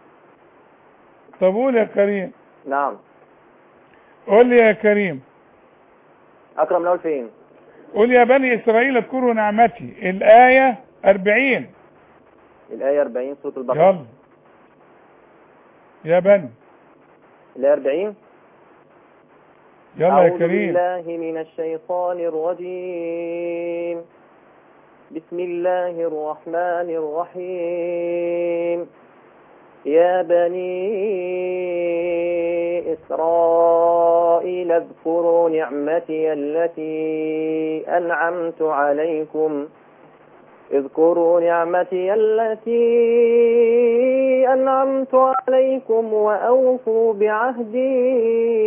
طب قول يا كريم نعم قول لي يا كريم اكرم الاول فين قول يا بني اسرائيل اذكروا نعمتي الايه 40 الايه 40 سوره البقره يلا يا بني الايه 40 يلا يا أعوذ كريم بالله من الشيطان الرجيم بسم الله الرحمن الرحيم يا بني إسرائيل اذكروا نعمتي التي أنعمت عليكم اذكروا نعمتي التي أنعمت عليكم وأوفوا بعهدي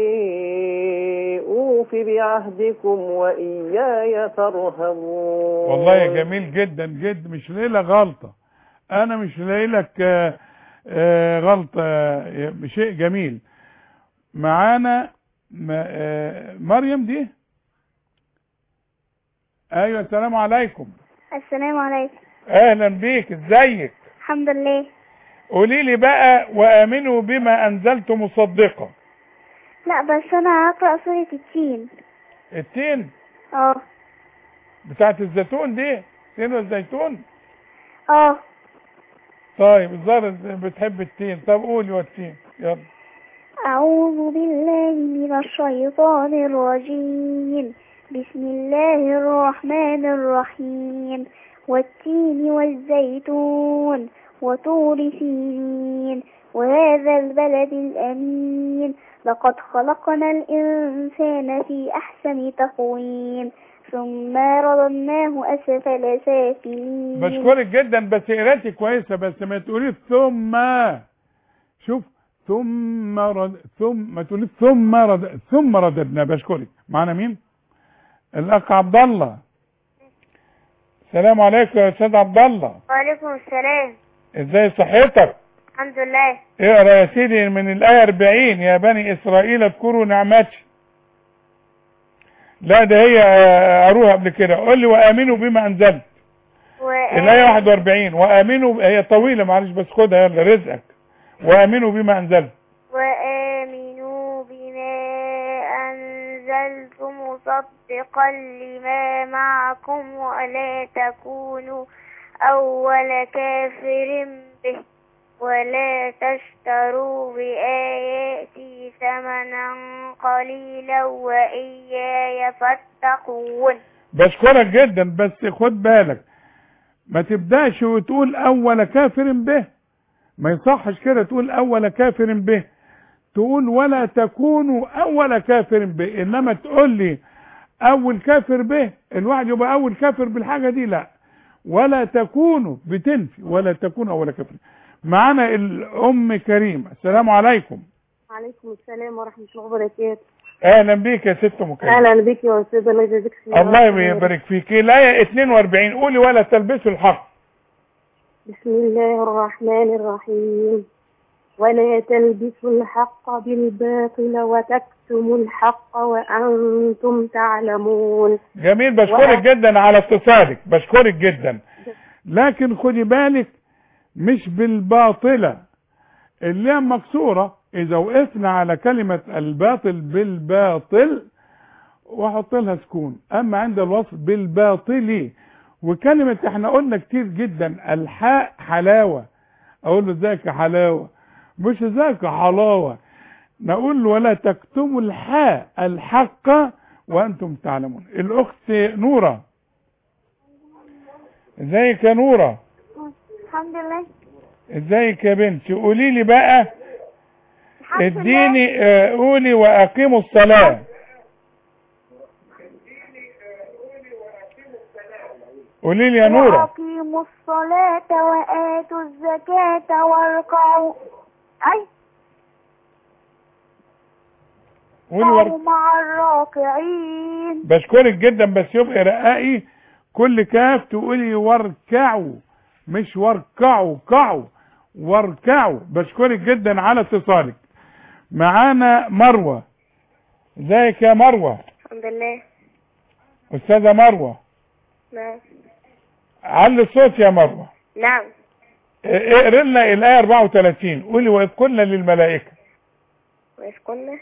أوف بعهدكم وإياي فارهبون والله جميل جدا جدا مش لاقي لك غلطه انا مش لاقي لك آه، آه، غلطه آه، شيء جميل معانا م- آه، مريم دي ايوه السلام عليكم السلام عليكم اهلا بيك ازيك الحمد لله قولي لي بقى وامنوا بما انزلت مصدقه لا بس أنا هقرأ سورة التين التين اه بتاعت الزيتون دي تين والزيتون اه طيب الظاهر بتحب التين طب قولي والتين يلا أعوذ بالله من الشيطان الرجيم بسم الله الرحمن الرحيم والتين والزيتون وطور سينين وهذا البلد الأمين لقد خلقنا الإنسان في أحسن تقويم ثم رددناه أسفل سافلين بشكرك جدا بس قراءتي كويسه بس ما تقولي ثم شوف ثم رد ثم ما تقولي ثم رد ثم رددنا بشكرك معانا مين الاخ عبد الله السلام عليكم يا استاذ عبد الله وعليكم السلام ازاي صحتك الحمد لله اقرا يا سيدي من الايه 40 يا بني اسرائيل اذكروا نعمتي لا ده هي آه، قروها قبل كده قول لي وامنوا بما انزلت الآية 41 وآمنوا هي طويلة معلش بس خدها يلا رزقك وآمنوا بما أنزلت وآمنوا بما أنزلت مصدقا لما معكم ولا تكونوا أول كافر به ولا تشتروا بآياتي ثمنا قليلا وإياي فاتقون بشكرك جدا بس خد بالك ما تبداش وتقول أول كافر به ما يصحش كده تقول أول كافر به تقول ولا تكونوا أول كافر به إنما تقول لي أول كافر به الواحد يبقى أول كافر بالحاجة دي لا ولا تكونوا بتنفي ولا تكونوا أول كافر معانا الأم كريمة السلام عليكم وعليكم السلام ورحمة الله وبركاته أهلا بيك يا ست أم كريمة أهلا بك يا أستاذ الله يجزيك خير الله يبارك فيك الآية 42 قولي ولا تلبسوا الحق بسم الله الرحمن الرحيم ولا تلبسوا الحق بالباطل وتكتموا الحق وأنتم تعلمون جميل بشكرك و- جدا على اتصالك بشكرك جدا لكن خدي بالك مش بالباطلة اللام مكسورة اذا وقفنا على كلمة الباطل بالباطل واحط لها سكون اما عند الوصف بالباطل وكلمة احنا قلنا كتير جدا الحاء حلاوة اقول له ازيك يا حلاوة مش ازيك يا حلاوة نقول له ولا تكتموا الحاء الحق وانتم تعلمون الاخت نورة ازيك يا نورة الحمد لله ازيك يا بنتي قولي لي بقى الحمد لله. اديني آه، قولي واقيموا الصلاة قولي لي يا نورة وأقيموا الصلاة وآتوا الزكاة واركعوا أي قولي اركعوا ورق مع الراكعين بشكرك جدا بس يبقى رقائي كل كاف تقولي واركعوا مش واركعوا كعوا واركعوا بشكرك جدا على اتصالك معانا مروة ازيك يا مروة الحمد لله استاذة مروة نعم علي الصوت يا مروة نعم اقرا لنا الآية 34 قولي وإذ قلنا للملائكة وإذ كنا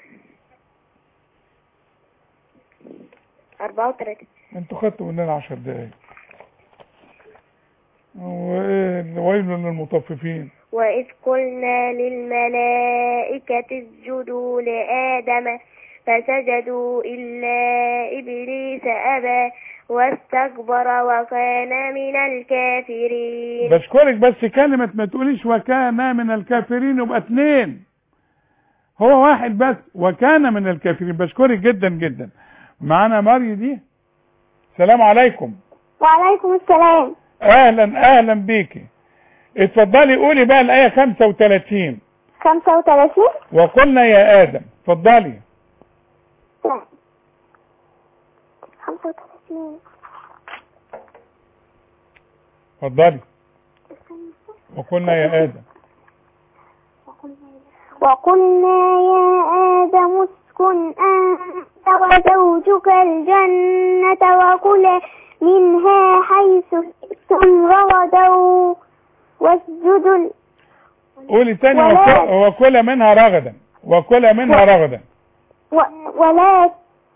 أربعة وثلاثين انتوا خدتوا مننا 10 دقايق وإيه ويل للمطففين وإذ قلنا للملائكة اسجدوا لآدم فسجدوا إلا إبليس أبى واستكبر وكان من الكافرين بشكرك بس كلمة ما تقوليش وكان من الكافرين يبقى اتنين هو واحد بس وكان من الكافرين بشكرك جدا جدا معانا ماري دي السلام عليكم وعليكم السلام اهلا اهلا بيكي اتفضلي قولي بقى الايه 35 خمسة وثلاثين وقلنا يا ادم اتفضلي خمسة وثلاثين اتفضلي وقلنا يا ادم وقلنا يا آدم اسكن أنت وزوجك الجنة وكلا منها حيث شئتم رغدا واسجدوا ال- قولي تاني ولا- وك- وكل منها رغدا وكل منها رغدا و- ولا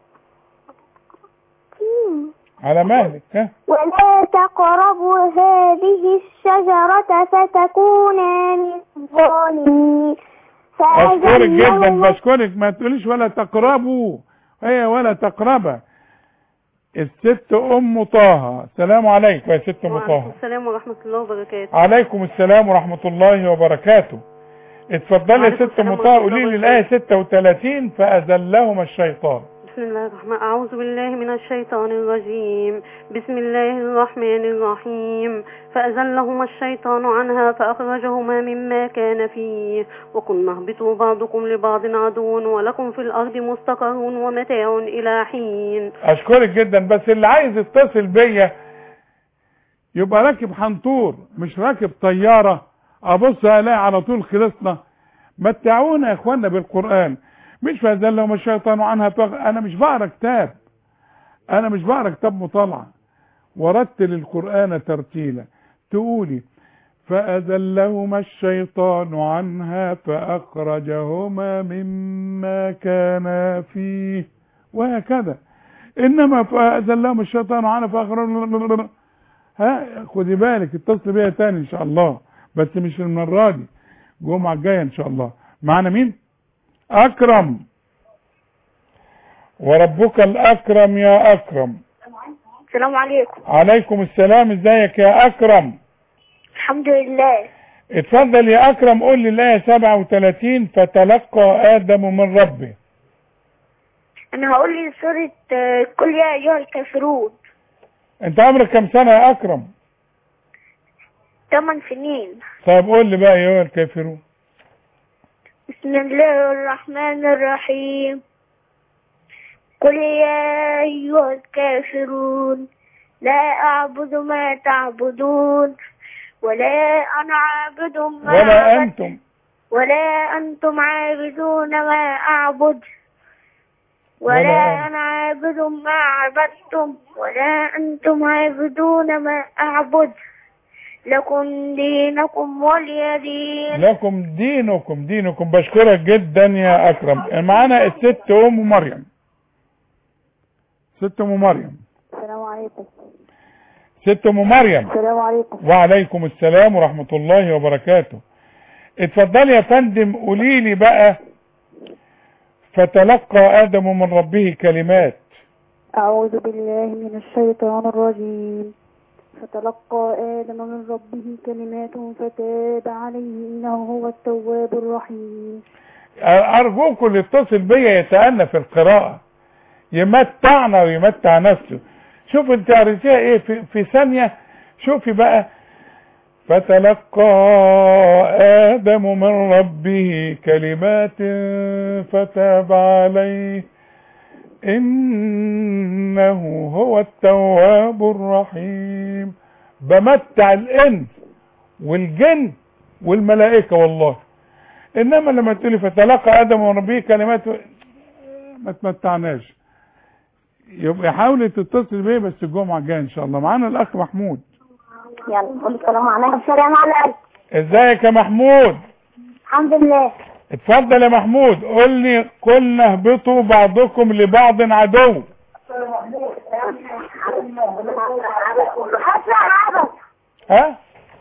على مهلك ها ولا تقربوا هذه الشجرة فتكونا من الظالمين بشكرك جدا فأزلهما بشكرك ما تقوليش ولا تقربوا هي ولا تقربا الست ام طه السلام عليكم يا ست ام طه السلام ورحمة الله وبركاته عليكم السلام ورحمة الله وبركاته اتفضلي يا وعليكم ست السلام ام طه ورحمة قولي الله لي الايه 36 فاذلهما الشيطان بسم الله الرحمن أعوذ بالله من الشيطان الرجيم بسم الله الرحمن الرحيم فأزلهما الشيطان عنها فأخرجهما مما كان فيه وقلنا اهبطوا بعضكم لبعض عدو ولكم في الأرض مستقر ومتاع إلى حين اشكرك جدا بس اللي عايز يتصل بيا يبقى راكب حنطور مش راكب طيارة ابص الاقي على طول خلصنا متعونا يا اخوانا بالقرآن مش فازلهم الشيطان عنها فغ... انا مش بقرا كتاب انا مش بقرا كتاب مطالعة ورتل القرآن ترتيلا تقولي فأزلهما الشيطان عنها فأخرجهما مما كانا فيه وهكذا انما فأزلهم الشيطان عنها فأخرج ها خدي بالك اتصل بيا تاني ان شاء الله بس مش المرة دي الجمعة الجاية ان شاء الله معانا مين اكرم وربك الاكرم يا اكرم السلام عليكم عليكم السلام ازيك يا اكرم الحمد لله اتفضل يا اكرم قول لي الايه 37 فتلقى ادم من ربه أنا هقول لي سورة آه، قل يا أيها الكافرون انت عمرك كم سنة يا اكرم ثمان سنين طيب قول لي بقى يا ايها الكافرون بسم الله الرحمن الرحيم قل يا أيها الكافرون لا أعبد ما تعبدون ولا أنا عابد ما ولا عبدتم انتم ولا أنتم عابدون ما أعبد ولا ولا أنا عابد ما عبدتم ولا أنتم عابدون ما أعبد لكم دينكم ولي دين لكم دينكم دينكم بشكرك جدا يا اكرم معانا الست ام مريم ست ام مريم السلام عليكم ست ام مريم السلام عليكم وعليكم السلام ورحمة الله وبركاته اتفضلي يا فندم قولي لي بقى فتلقى ادم من ربه كلمات أعوذ بالله من الشيطان الرجيم فتلقى آدم من ربه كلمات فتاب عليه إنه هو التواب الرحيم ارجوكم اللي يتصل بيا يتأنى في القراءة يمتعنا ويمتع نفسه شوف انت قريتيها ايه في, في ثانية شوفي بقى فتلقى آدم من ربه كلمات فتاب عليه إنه هو التواب الرحيم بمتع الإنس والجن والملائكة والله إنما لما تقولي فتلقى آدم من ربه كلمات ما تمتعناش يبقى حاولي تتصل بيه بس الجمعة الجاية إن شاء الله معانا الأخ محمود يلا قول السلام عليكم السلام عليكم ازيك يا محمود الحمد لله اتفضل يا محمود قول لي قلنا اهبطوا بعضكم لبعض عدو حسن عبس ها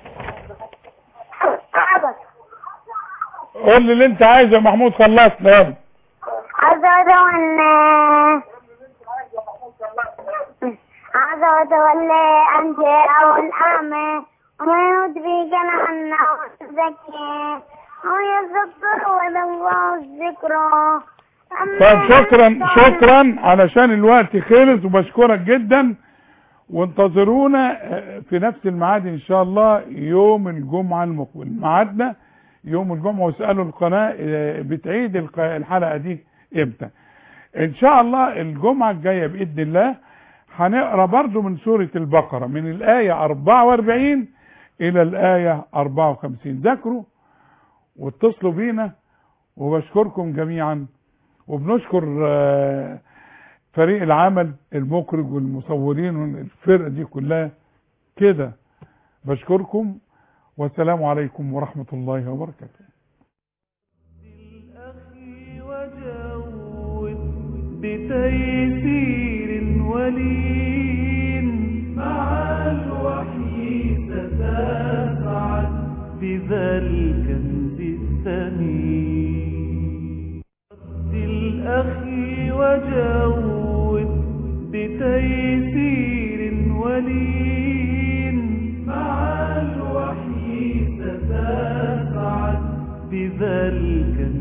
عبس قول لي اللي انت عايزه يا محمود خلصنا يلا عايزة أتولى عايزة أتولى أن جاءه الأعمى وما يدريك لأنه زكي ويذكر وينفع الذكرى طيب شكرا شكرا علشان الوقت خلص وبشكرك جدا وانتظرونا في نفس الميعاد ان شاء الله يوم الجمعة المقبل ميعادنا يوم الجمعة واسألوا القناة بتعيد الق- الحلقة دي امتى ان شاء الله الجمعة الجاية بإذن الله هنقرا برضو من سورة البقرة من الآية 44 إلى الآية 54 ذاكروا واتصلوا بينا وبشكركم جميعا وبنشكر آه، فريق العمل المخرج والمصورين والفرقة دي كلها كده بشكركم والسلام عليكم ورحمة الله وبركاته بتيسير ولين مع الوحي ستسعد بذا الكنز الثمين رد الأخي وجود بتيسير ولين مع الوحي ستسعد بذا الكنز